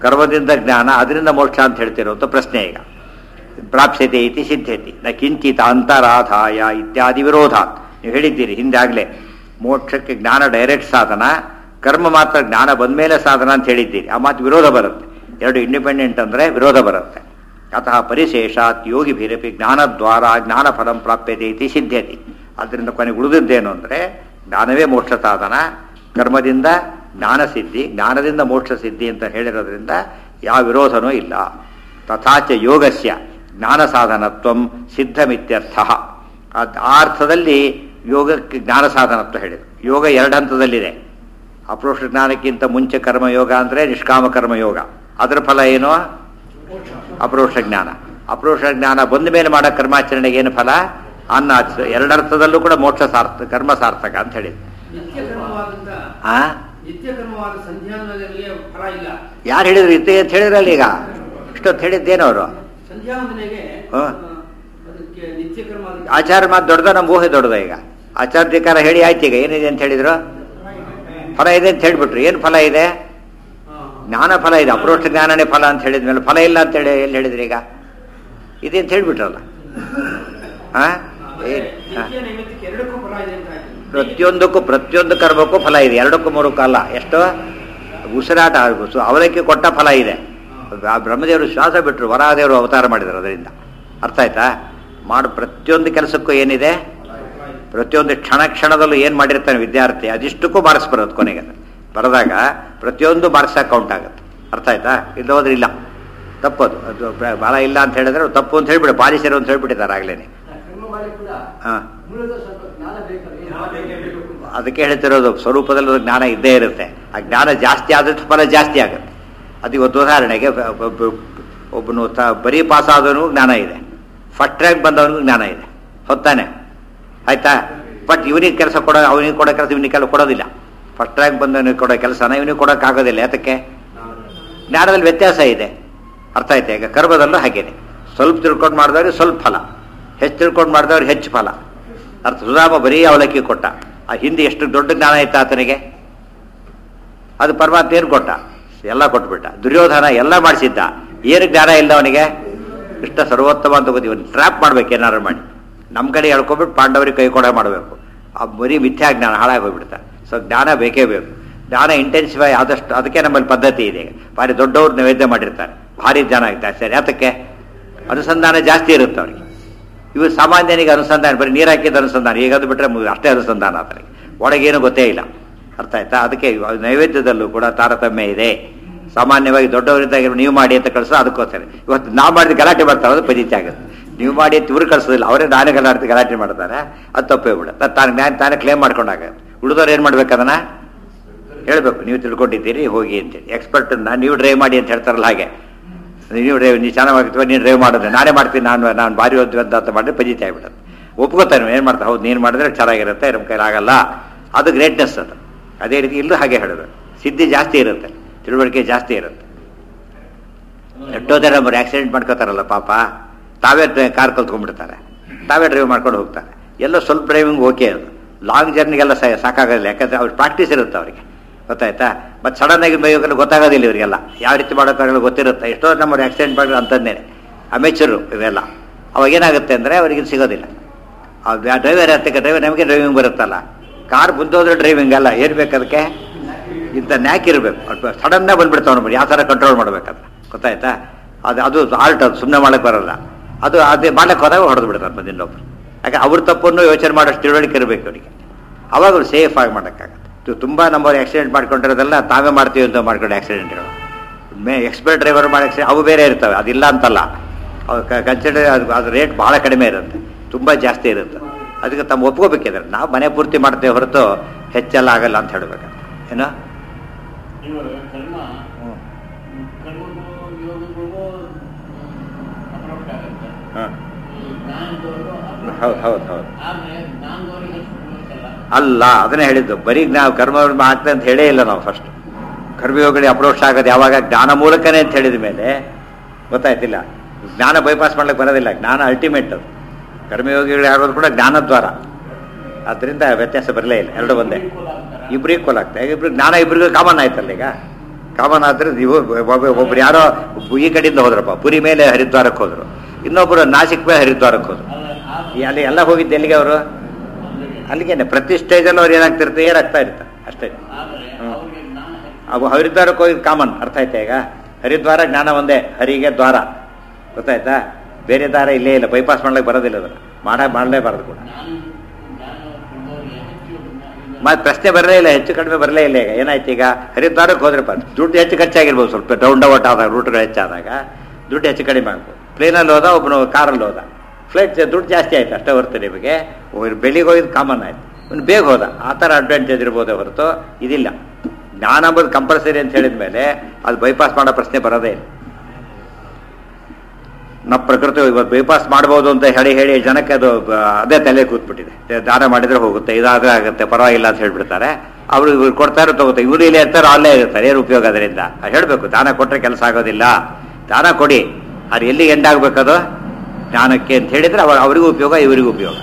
ಕರ್ಮದಿಂದ ಜ್ಞಾನ ಅದರಿಂದ ಮೋಕ್ಷ ಅಂತ ಹೇಳ್ತಿರೋ ಅಂತ ಪ್ರಶ್ನೆ ಈಗ ಪ್ರಾಪ್ಸ್ಯತೆ ಇತಿ ಸಿದ್ಧತೆ ನ ಕಿಂಚಿತ್ ಅಂತರಾಧಾಯ ಇತ್ಯಾದಿ ವಿರೋಧ ನೀವು ಹೇಳಿದ್ದೀರಿ ಹಿಂದಾಗಲೇ ಮೋಕ್ಷಕ್ಕೆ ಜ್ಞಾನ ಡೈರೆಕ್ಟ್ ಸಾಧನ ಕರ್ಮ ಮಾತ್ರ ಜ್ಞಾನ ಬಂದ್ಮೇಲೆ ಸಾಧನ ಅಂತ ಹೇಳಿದ್ದೀರಿ ಆ ಮಾತು ವಿರೋಧ ಬರುತ್ತೆ ಎರಡು ಇಂಡಿಪೆಂಡೆಂಟ್ ಅಂದರೆ ವಿರೋಧ ಬರುತ್ತೆ ಅತಃ ಪರಿಶೇಷಾತ್ ಯೋಗಿಭಿರಪಿ ಜ್ಞಾನದ್ವಾರ ಜ್ಞಾನಫಲಂ ಪ್ರಾಪ್ಯತೆ ಇತಿ ಸಿದ್ಧತೆ ಅದರಿಂದ ಕೊನೆಗೆ ಉಳಿದಿದ್ದೇನು ಅಂದರೆ ಜ್ಞಾನವೇ ಮೋಕ್ಷ ಸಾಧನ ಕರ್ಮದಿಂದ ಜ್ಞಾನ ಸಿದ್ಧಿ ಜ್ಞಾನದಿಂದ ಮೋಕ್ಷ ಸಿದ್ಧಿ ಅಂತ ಹೇಳಿರೋದ್ರಿಂದ ಯಾವ ವಿರೋಧನೂ ಇಲ್ಲ ತಥಾಚ ಯೋಗಸ್ಯ ಜ್ಞಾನ ಸಾಧನತ್ವಂ ಸಿದ್ಧಮಿತ್ಯರ್ಥ ಅದ್- ಆ ಅರ್ಥದಲ್ಲಿ ಯೋಗಕ್ಕೆ ಜ್ಞಾನ ಸಾಧನತ್ವ ಹೇಳಿದರು ಯೋಗ ಎರಡು ಹಂತದಲ್ಲಿದೆ ಅಪ್ರೋಷ ಜ್ಞಾನಕ್ಕಿಂತ ಮುಂಚೆ ಕರ್ಮಯೋಗ ಅಂದರೆ ನಿಷ್ಕಾಮ ಕರ್ಮಯೋಗ ಅದರ ಫಲ ಏನು ಅಪ್ರೋಷ ಜ್ಞಾನ ಅಪ್ರೋಷ ಜ್ಞಾನ ಬಂದ ಮೇಲೆ ಮಾಡೋ ಕರ್ಮಾಚರಣೆಗೆ ಏನು ಫಲ ಅನ್ನ ಆಚರಿಸ ಎರಡರ್ಥದಲ್ಲೂ ಕೂಡ ಮೋಕ್ಷ ಸಾರ್ಥ ಕರ್ಮ ಸಾರ್ಥಕ ಅಂತ ಹೇಳಿದ್ರು ನಿತ್ಯ ಕರ್ಮವಾದಂತ ಆ ನಿತ್ಯ ಕರ್ಮವಾದ ಸಂಧ್ಯಾವಂದನೆಗೆ ಫಲ ಇಲ್ಲ ಯಾರು ಹೇಳಿದ್ರು ಇತ್ತೆ ಅಂತ ಹೇಳಿದ್ರಲ್ಲ ಈಗ ಇಷ್ಟೊತ್ತು ಹೇಳಿದ್ದೇನು ಅವರು ಸಂಧ್ಯಾವಂದನೆಗೆ ಹಾ. ಆ, ಅದಕ್ಕೆ ನಿತ್ಯ ಕರ್ಮ ಅದಕ್ಕೆ- ಆಚಾರ ಮಾತು ದೊಡ್ಡದ ನಮ್ಮ ಊಹೆ ದೊಡ್ಡದ ಈಗ ಆಚಾರ ಧಿಕಾರ ಹೇಳಿ ಆಯ್ತು ಈಗ ಏನಿದೆ ಅಂತ ಹೇಳಿದ್ರು ಫಲ ಇದೆ ಅಂತ ಹೇಳ್ಬಿಟ್ರು ಏನು ಫಲ ಇದೆ ಹಾ. ಜ್ಞಾನ ಫಲ ಇದೆ ಅಪ್ರೋಷ್ಟ ಜ್ಞಾನನೇ ಫಲ ಅಂತ ಹೇಳಿದ್ಮೇಲೆ ಫಲ ಇಲ್ಲ ಅಂತ ಹೇಳಿ ಎಲ್ಲಿ ಹೇಳಿದ್ರಿ ಈಗ ಇದೆ ಅಂತ ಹೇಳ್ಬಿಟ್ರಲ್ಲ ಹಾ ಮತ್ತೆ ಏನ್? ಹಾ. ನಿತ್ಯ ನೈಮಿತ್ತಕ್ಕೆ ಎರಡಕ್ಕೂ ಫಲ ಇದೆ ಅಂತ ಆಯ್ತು. ಪ್ರತಿಯೊಂದಕ್ಕೂ ಪ್ರತಿಯೊಂದು ಕರ್ಮಕ್ಕೂ ಫಲ ಇದೆ ಎರಡಕ್ಕೂ ಮೂರಕ್ಕೂ ಅಲ್ಲ ಎಷ್ಟು ಉಸಿರಾಟ ಸು- ಅವಲಕ್ಕಿ ಕೊಟ್ಟ ಫಲ ಇದೆ ಆ ಬ್ರಹ್ಮದೇವರು ಶ್ವಾಸ ಬಿಟ್ಟರು ವರಾದೇವರು ಅವತಾರ ಮಾಡಿದರು ಅದರಿಂದ ಅರ್ಥ ಆಯ್ತಾ ಮಾಡು ಪ್ರತಿಯೊಂದು ಕೆಲಸಕ್ಕೂ ಏನಿದೆ ಪ್ರತಿಯೊಂದು ಕ್ಷಣ ಕ್ಷಣದಲ್ಲೂ ಏನು ಮಾಡಿರ್ತಾನೆ ವಿದ್ಯಾರ್ಥಿ ಅದಿಷ್ಟಕ್ಕೂ ಮಾರ್ಕ್ಸ್ ಬರೋದು ಕೊನೆಗೆ ಅದು. ಬರೆದಾಗ ಪ್ರತಿಯೊಂದು ಮಾರ್ಕ್ಸ್ ಕೌಂಟ್ ಆಗುತ್ತೆ ಅರ್ಥ ಆಯ್ತಾ ಇಲ್ಲ ಹೋದ್ರೆ ಇಲ್ಲ ತಪ್ಪದು ಅದು ಬ- ಬಹಳ ಇಲ್ಲ ಅಂತ ಹೇಳಿದ್ರೆ ತಪ್ಪು ಅಂತ ಹೇಳ್ಬಿಡು ಪಾಲಿಸಿರೋ ಅಂತ ಹೇಳ್ಬಿಟ್ಟಿದ್ದಾರೆ ಆಗ್ಲೇನೆ ಕರ್ಮ ಮಾಡಿ ಕೂಡ ಹಾಂ ಮೂಲದ ಸ್ವಲ್ಪ ಜ್ಞಾನ ಬೇಕಲ್ಲ ಜ್ಞಾನ ಬೇಕೇ ಬೇಕು ಅಂತ. ಅದಕ್ಕೆ ಹೇಳ್ತಿರೋದು ಸ್ವರೂಪದಲ್ಲಿ ಒಂದು ಜ್ಞಾನ ಇದ್ದೇ ಇರುತ್ತೆ ಆ ಜ್ಞಾನ ಜಾಸ್ತಿ ಆದಷ್ಟು ಫಲ ಜಾಸ್ತಿ ಆಗುತ್ತೆ ಅದು ಇವತ್ತು ಉದಾಹರಣೆಗೆ ಒಬ್ಬ- ಒಬ್ಬ- ಒಬ್ಬನು ತ ಬರೀ ಪಾಸ್ ಆದವನಿಗೂ ಜ್ಞಾನ ಇದೆ ಫಸ್ಟ್ ರ್ಯಾಂಕ್ ಬಂದವನಿಗೂ ಜ್ಞಾನ ಇದೆ ಹೊತ್ತಾನೆ ಆಯ್ತಾ ಬಟ್ ಇವನಿಗೆ ಕೆಲಸ ಕೊಡೋ ಅವನಿಗೆ ಕೊಡೋ ಕೆಲಸ ಇವನಿಗೆ ಕೆಲಸ ಕೊಡೋದಿಲ್ಲ ಫಸ್ಟ್ ರ್ಯಾಂಕ್ ಬಂದವನಿಗೆ ಕೊಡೋ ಕೆಲಸನ ಇವನಿಗೆ ಕೊಡೋಕ್ಕಾಗೋದಿಲ್ಲ ಯಾತಕ್ಕೆ ಜ್ಞಾನದಲ್ಲಿ ವ್ಯತ್ಯಾಸ ಇದೆ ಅರ್ಥ ಆಯ್ತಾ ಈಗ ಕರ್ಮದಲ್ಲೂ ಹಾಗೇನೆ ಸ್ವಲ್ಪ ತಿಳ್ಕೊಂಡು ಮಾಡಿದವ್ರಿಗೆ ಸ್ವಲ್ಪ ಫಲ ಹೆಚ್ಚು ತಿಳ್ಕೊಂಡು ಮಾಡಿದವ್ರಿಗೆ ಹೆಚ್ಚು ಫಲ ಅರ್ಥ ಸುಧಾಮ ಬರೀ ಅವಲಕ್ಕಿ ಕೊಟ್ಟ ಆ ಹಿಂದೆ ಎಷ್ಟು ದೊಡ್ಡ ಜ್ಞಾನ ಇತ್ತು ಆತನಿಗೆ ಅದು ಪರಮಾತ್ಮ ಏನು ಕೊಟ್ಟ ಎಲ್ಲ ಕೊಟ್ಬಿಟ್ಟ ದುರ್ಯೋಧನ ಎಲ್ಲ ಮಾಡಿಸಿದ್ದ ಏನು ಜ್ಞಾನ ಇಲ್ಲ ಅವನಿಗೆ ಇಷ್ಟ ಸರ್ವೋತ್ತಮ ಅಂತ ಗೊತ್ತಿ ಒಂದು ಟ್ರ್ಯಾಪ್ ಮಾಡ್ಬೇಕು ಏನಾರು ಮಾಡಿ ನಮ್ಮ ಕಡೆ ಹೇಳ್ಕೊಬಿಟ್ಟು ಪಾಂಡವರಿಗೆ ಕೈ ಕೊಡ ಮಾಡಬೇಕು ಆ ಬರೀ ಮಿಥ್ಯಾ ಜ್ಞಾನ ಹಾಳಾಗಿ ಹೋಗ್ಬಿಡ್ತಾರೆ ಸೊ ಜ್ಞಾನ ಬೇಕೇ ಬೇಕು ಜ್ಞಾನ ಇಂಟೆನ್ಸಿಫೈ ಆದಷ್ಟು ಅದಕ್ಕೆ ನಮ್ಮಲ್ಲಿ ಪದ್ಧತಿ ಇದೆ ಭಾರಿ ದೊಡ್ಡವ್ರು ನೈವೇದ್ಯ ಮಾಡಿರ್ತಾರೆ ಭಾರಿ ಜ್ಞಾನ ಆಗ್ತಾರೆ ಸರಿ ಯಾತಕ್ಕೆ ಅನುಸಂಧಾನ ಜಾಸ್ತಿ ಇರುತ್ತೆ ಅವ್ರಿಗೆ ಇವು ಸಾಮಾನ್ಯನಿಗೆ ಅನುಸಂಧಾನ ಬರೀ ನೀರು ಹಾಕಿದ ಅನುಸಂಧಾನ ಈಗ ಅದು ಬಿಟ್ಟರೆ ಮುಗಿ- ಅಷ್ಟೇ ಅನುಸಂಧಾನ ಆತನಿಗೆ ಒಳಗೇನು ಗೊತ್ತೇ ಇಲ್ಲ ಅರ್ಥ ಆಯ್ತಾ ಅದಕ್ಕೆ ಇವ- ನೈವೇದ್ಯದಲ್ಲೂ ಕೂಡ ತಾರತಮ್ಯ ಇದೆ ಸಾಮಾನ್ಯವಾಗಿ ದೊಡ್ಡವರಿದ್ದಾಗ ನೀವು ಮಾಡಿ ಅಂತ ಕಳಿಸೋ ಅದಕ್ಕೋಸ್ಕರ ಇವತ್ತು ನಾವು ಮಾಡಿದ ಗಲಾಟೆ ಮಾಡ್ತಾರೆ ಅದು ಪದ್ಧತಿ ಆಗುತ್ತೆ ನೀವು ಮಾಡಿ ಅಂತ ಇವ್ರು ಕಳಿಸೋದಿಲ್ಲ ಅವರೇ ನಾನೇ ಗಲಾಟೆ ಗಲಾಟೆ ಮಾಡ್ತಾರೆ ಅದು ತಪ್ಪೇ ಬಿಡುತ್ತೆ ತಾನು ಜ್ಞಾನ ತಾನೇ ಕ್ಲೇಮ್ ಮಾಡ್ಕೊಂಡಾಗ ಉಳಿದವ್ರು ಏನು ಮಾಡ್ಬೇಕು ಅದನ್ನ ಹೇಳ್ಬೇಕು ನೀವು ತಿಳ್ಕೊಂಡಿದ್ದೀರಿ ಹೋಗಿ ಅಂತೇಳಿ ಎಕ್ಸ್ಪರ್ಟನ್ನ ನೀವು ಡ್ರೈವ್ ಮಾಡಿ ಅಂತ ಹೇಳ್ತಾರಲ್ಲ ಹಾಗೆ ನೀವು ಡ್ರೈವ್ ನೀವು ಚೆನ್ನಾಗಿರ್ತೀವ ನೀನು ಡ್ರೈವ್ ಮಾಡೋದು ನಾನೇ ಮಾಡ್ತೀನಿ ನಾನು ನಾನು ಭಾರಿ ಓದ್ತೀವಂತ ಅಂತ ಮಾಡಿದ್ರೆ ಪಜಿತಿ ಆಗ್ಬಿಡುತ್ತೆ ಒಪ್ಕೋತಾನೆ ಏನು ಮಾಡ್ತಾ ಹೌದು ನೀನು ಮಾಡಿದ್ರೆ ಚೆನ್ನಾಗಿರುತ್ತೆ ನಮ್ಮ ಕೈಲಿ ಆಗಲ್ಲ ಅದು ಗ್ರೇಟ್ನೆಸ್ ಅದು ಅದೇ ರೀತಿ ಇಲ್ಲೂ ಹಾಗೆ ಹೇಳೋದು ಸಿದ್ಧಿ ಜಾಸ್ತಿ ಇರುತ್ತೆ ತಿಳುವಳಿಕೆ ಜಾಸ್ತಿ ಇರುತ್ತೆ ಎಷ್ಟೋ ಜನ ಬರೀ ಆಕ್ಸಿಡೆಂಟ್ ಮಾಡ್ಕೋತಾರಲ್ಲ ಪಾಪ ತಾವೇ ಕಾರ್ ಕಲ್ತ್ಕೊಂಡ್ಬಿಡ್ತಾರೆ ತಾವೇ ಡ್ರೈವ್ ಮಾಡ್ಕೊಂಡು ಹೋಗ್ತಾರೆ ಎಲ್ಲ ಸ್ವಲ್ಪ ಡ್ರೈವಿಂಗ್ ಓಕೆ ಅದು ಲಾಂಗ್ ಜರ್ನಿಗೆಲ್ಲ ಸಾ- ಸಾಕಾಗೋದಿಲ್ಲ ಯಾಕಂದ್ರೆ ಅವ್ರ ಪ್ರಾಕ್ಟೀಸ್ ಇರುತ್ತೆ ಅವರಿಗೆ ಗೊತ್ತಾಯ್ತಾ ಮತ್ತು ಸಡನ್ ಆಗಿ ಬೇಯೋಕೆಲ್ಲ ಗೊತ್ತಾಗೋದಿಲ್ಲ ಇವರಿಗೆಲ್ಲ ಯಾವ ರೀತಿ ಮಾಡೋಕ್ಕಾಗಲ್ಲ ಗೊತ್ತಿರುತ್ತೆ ಎಷ್ಟೋ ನಮ್ಮವ್ರು ಆಕ್ಸಿಡೆಂಟ್ ಮಾಡಿದ್ರು ಅಂತಂದೇನೆ ಅಮೆಚರು ಇವೆಲ್ಲ ಅವಾಗ ಏನಾಗುತ್ತೆ ಅಂದರೆ ಅವರಿಗೆ ಇದು ಸಿಗೋದಿಲ್ಲ ಆ ಡ್ರೈವರ್ ಹತ್ತಕ್ಕೆ ಡ್ರೈವರ್ ನಮಗೆ ಡ್ರೈವಿಂಗ್ ಬರುತ್ತಲ್ಲ ಕಾರ್ ಮುಂದೋದ್ರೆ ಡ್ರೈವಿಂಗ್ ಅಲ್ಲ ಏನು ಬೇಕು ಅದಕ್ಕೆ ಇಂಥ ನ್ಯಾಕ್ ಇರಬೇಕು ಸಡನ್ನಾಗಿ ಬಂದ್ಬಿಡ್ತಾವೆ ನೋಡಿ ಯಾವ ಥರ ಕಂಟ್ರೋಲ್ ಮಾಡ್ಬೇಕಂತ ಗೊತ್ತಾಯ್ತಾ ಅದು ಅದು ಆಲ್ಟ್ ಅದು ಸುಮ್ಮನೆ ಮಾಡಕ್ಕೆ ಬರಲ್ಲ ಅದು ಅದೇ ಮಾಡಕ್ಕೆ ಹೋದಾಗ ಹೊಡೆದು ಬಿಡ್ತಾರೆ ಬಂದು ಇನ್ನೊಬ್ರು ಯಾಕೆ ಅವ್ರ ತಪ್ಪನ್ನು ಯೋಚನೆ ಮಾಡೋಷ್ಟು ತಿಳುವಳಿಕೆ ಇರಬೇಕು ಅವರಿಗೆ ಅವಾಗ ಅವ್ರು ಸೇಫ್ ಆಗಿ ಮಾಡೋಕ್ಕಾಗತ್ತೆ ಇದು ತುಂಬ ನಮ್ಮವ್ರು ಆಕ್ಸಿಡೆಂಟ್ ಮಾಡ್ಕೊಂಡಿರೋದೆಲ್ಲ ತಾವೇ ಮಾಡ್ತೀವಿ ಅಂತ ಮಾಡ್ಕೊಂಡು ಆಕ್ಸಿಡೆಂಟ್ಗಳು ಮೇ ಎಕ್ಸ್ಪರ್ಟ್ ಡ್ರೈವರ್ ಮಾಡಿ accident- ಅವು ಬೇರೆ ಇರ್ತವೆ ಅದಿಲ್ಲ ಅಂತಲ್ಲ ಅವು ಕನ್ಸಿಡರ್ ಅದು ಅದು ರೇಟ್ ಭಾಳ ಕಡಿಮೆ ಇರುತ್ತೆ ತುಂಬ ಜಾಸ್ತಿ ಇರುತ್ತೆ ಅದಕ್ಕೆ ತಮ್ಮ ಒಪ್ಕೋಬೇಕಿದ್ರೆ ನಾವು ಮನೆ ಪೂರ್ತಿ ಮಾಡ್ತೇವೆ ಹೊರತು ಹೆಚ್ಚೆಲ್ಲ ಆಗಲ್ಲ ಅಂತ ಹೇಳ್ಬೇಕು ಏನೋ ಇವಾಗ ಕರ್ಮ ಕರ್ಮಗೂ ಯೋಗಗಳಿಗೂ ಅಪ್ರಾಪ್ತ ಆಗುತ್ತೆ ಹಾಂ ಈ ಜ್ಞಾನದವರು ಅಪ್ರಾಪ್ತ ಹೌದು ಹೌದು ಹೌದು ಆದ್ರೆ ಜ್ಞಾನದವರಿಗೆ ಅಲ್ಲ ಅಲ್ಲ ಅದನ್ನೇ ಹೇಳಿದ್ದು ಬರೀ ನಾವು ಕರ್ಮ ಮಾಡ್ತೆ ಅಂತ ಹೇಳೇ ಇಲ್ಲ ನಾವು ಫಸ್ಟ್ ಕರ್ಮಯೋಗಗಳಿಗೆ ಅಪ್ರೋಚ್ ಆಗೋದು ಯಾವಾಗ ಜ್ಞಾನ ಮೂಲಕನೇ ಅಂತ ಹೇಳಿದ ಮೇಲೆ ಗೊತ್ತಾಯ್ತಿಲ್ಲ ಜ್ಞಾನ ಬೈಪಾಸ್ ಮಾಡ್ಲಿಕ್ಕೆ ಬರೋದಿಲ್ಲ ಜ್ಞಾನ ಅಲ್ಟಿಮೇಟ್ ಅದು ಕರ್ಮಯೋಗಿಗಳು ಯಾರೋದು ಕೂಡ ಜ್ಞಾನದ್ವಾರ ಅದರಿಂದ ವ್ಯತ್ಯಾಸ ಬರಲೇ ಇಲ್ಲ ಎರಡು ಒಂದೇ equal ಆಗ್ತಾರೆ. ಇಬ್ರು ಈಕ್ವಲ್ ಆಗ್ತದೆ ಇಬ್ರು ಜ್ಞಾನ ಇಬ್ರಿಗೂ ಕಾಮನ್ ಆಯ್ತಲ್ಲ ಈಗ ಕಾಮನ್ ಆದ್ರೆ ನೀವು ಒಬ್ಬ- ಒಬ್ರು ಯಾರೋ ಈ ಕಡೆಯಿಂದ ಹೋದ್ರಪ್ಪ ಪುರಿ ಮೇಲೆ ಹರಿದ್ವಾರಕ್ಕೆ ಹೋದ್ರು ಇನ್ನೊಬ್ರು ನಾಸಿಕ್ ಮೇಲೆ ಹರಿದ್ವಾರಕ್ಕೆ ಹೋದ್ರು ಈ ಅಲ್ಲಿ ಎಲ್ಲ ಹೋಗಿದ್ದು ಎಲ್ಲಿಗೆ ಅವರು ಅಲ್ಲಿಗೇನೆ ಪ್ರತಿ ಸ್ಟೇಜಲ್ಲಿ ಅವ್ರು ಏನಾಗ್ತಿರುತ್ತೆ ಏನಾಗ್ತಾ ಇರ್ತಾರೆ ಅಷ್ಟೇ ಆದರೆ ಹ್ಮ್. ಅವ್ರಿಗೆ ಜ್ಞಾನ ಹೆಚ್ಚು. ಅವು ಹರಿದ್ವಾರಕ್ಕೆ ಹೋಗಿದ್ದು ಕಾಮನ್ ಅರ್ಥ ಆಯ್ತಾ ಈಗ ಹರಿದ್ವಾರ ಜ್ಞಾನ ಒಂದೇ ಹರಿಗೆ ದ್ವಾರ ಗೊತ್ತಾಯ್ತಾ ಬೇರೆ ದಾರ ಇಲ್ಲೇ ಇಲ್ಲ ಬೈಪಾಸ್ ಮಾಡ್ಲಿಕ್ಕೆ ಬರೋದಿಲ್ಲ ಅದನ್ನು ಮಾಡ ಮಾಡಲೇಬಾರದು ಕೂಡ ಜ್ಞಾನ ಜ್ಞಾನ ಕೊಡುವವರಿಗೆ ಹೆಚ್ಚು ಜ್ಞಾನ- ಮತ್ತೆ ಪ್ರಶ್ನೆ ಬರಲೇ ಇಲ್ಲ ಹೆಚ್ಚು ಕಡಿಮೆ ಬರಲೇ ಇಲ್ಲ ಈಗ ಏನಾಯ್ತು ಈಗ ಹರಿದ್ವಾರಕ್ಕೆ ಹೋದ್ರಪ್ಪ ದುಡ್ಡು ಹೆಚ್ಚು ಖರ್ಚಾಗಿರ್ಬೋದು ಸ್ವಲ್ಪ ಡೌನ್ ಡೌಟ್ ಆದಾಗ ರೂಟ್ಗಳು ಹೆಚ್ಚಾದಾಗ ದುಡ್ಡು ಹೆಚ್ಚು ಕಡಿಮೆ ಆಗ್ಬೋದು ಪ್ಲೇನಲ್ಲಿ ಹೋದ ಒಬ್ಬನು ಕಾರಲ್ಲಿ ಹೋದ ಫ್ಲೈಟ್ ದುಡ್ಡು ಜಾಸ್ತಿ ಆಯ್ತು ಅಷ್ಟೇ ಹೊರತು ನಿಮಗೆ ಒಬ್ರು ಬೆಳಿಗ್ಗೆ ಹೋಗಿದ್ದು ಕಾಮನ್ ಆಯ್ತು ಇವ್ನು ಬೇಗ ಹೋದ ಆ ಥರ ಅಡ್ವಾಂಟೇಜ್ ಇರ್ಬೋದೇ ಹೊರತು ಇದಿಲ್ಲ ಜ್ಞಾನ ಅಂಬೋದು ಕಂಪಲ್ಸರಿ ಅಂತ ಹೇಳಿದ ಮೇಲೆ ಅದು ಬೈಪಾಸ್ ಮಾಡೋ ಪ್ರಶ್ನೆ ಬರೋದೇ ಇಲ್ಲ ನಮ್ಮ ಪ್ರಕೃತಿ ಇವತ್ತು ಬೈಪಾಸ್ ಮಾಡ್ಬೋದು ಅಂತ ಹೇಳಿ ಹೇಳಿ ಜನಕ್ಕೆ ಅದು ಬ- ಅದೇ ತಲೆ ಕೂತ್ಬಿಟ್ಟಿದೆ ತೆ- ದಾನ ಮಾಡಿದ್ರೆ ಹೋಗುತ್ತೆ ಇದಾದ್ರೆ ಆಗುತ್ತೆ ಪರವಾಗಿಲ್ಲ ಅಂತ ಹೇಳ್ಬಿಡ್ತಾರೆ ಅವರು ಇವ್ರು ಕೊಡ್ತಾರೆ ತಗೋತಾರೆ ಇವರು ಇಲ್ಲೇ ಇರ್ತಾರೆ ಅಲ್ಲೇ ಇರ್ತಾರೆ ಏನು ಉಪಯೋಗ ಅದರಿಂದ ಹೇಳಬೇಕು ದಾನ ಕೊಟ್ಟರೆ ಕೆಲಸ ಆಗೋದಿಲ್ಲ ದಾನ ಕೊಡಿ ಅದು ಎಲ್ಲಿ ಎಂಡ್ ಆಗ್ಬೇಕದು ಜ್ಞಾನಕ್ಕೆ ಅಂತ ಹೇಳಿದ್ರೆ ಅವ ಅವರಿಗೂ ಉಪಯೋಗ ಇವರಿಗೂ ಉಪಯೋಗ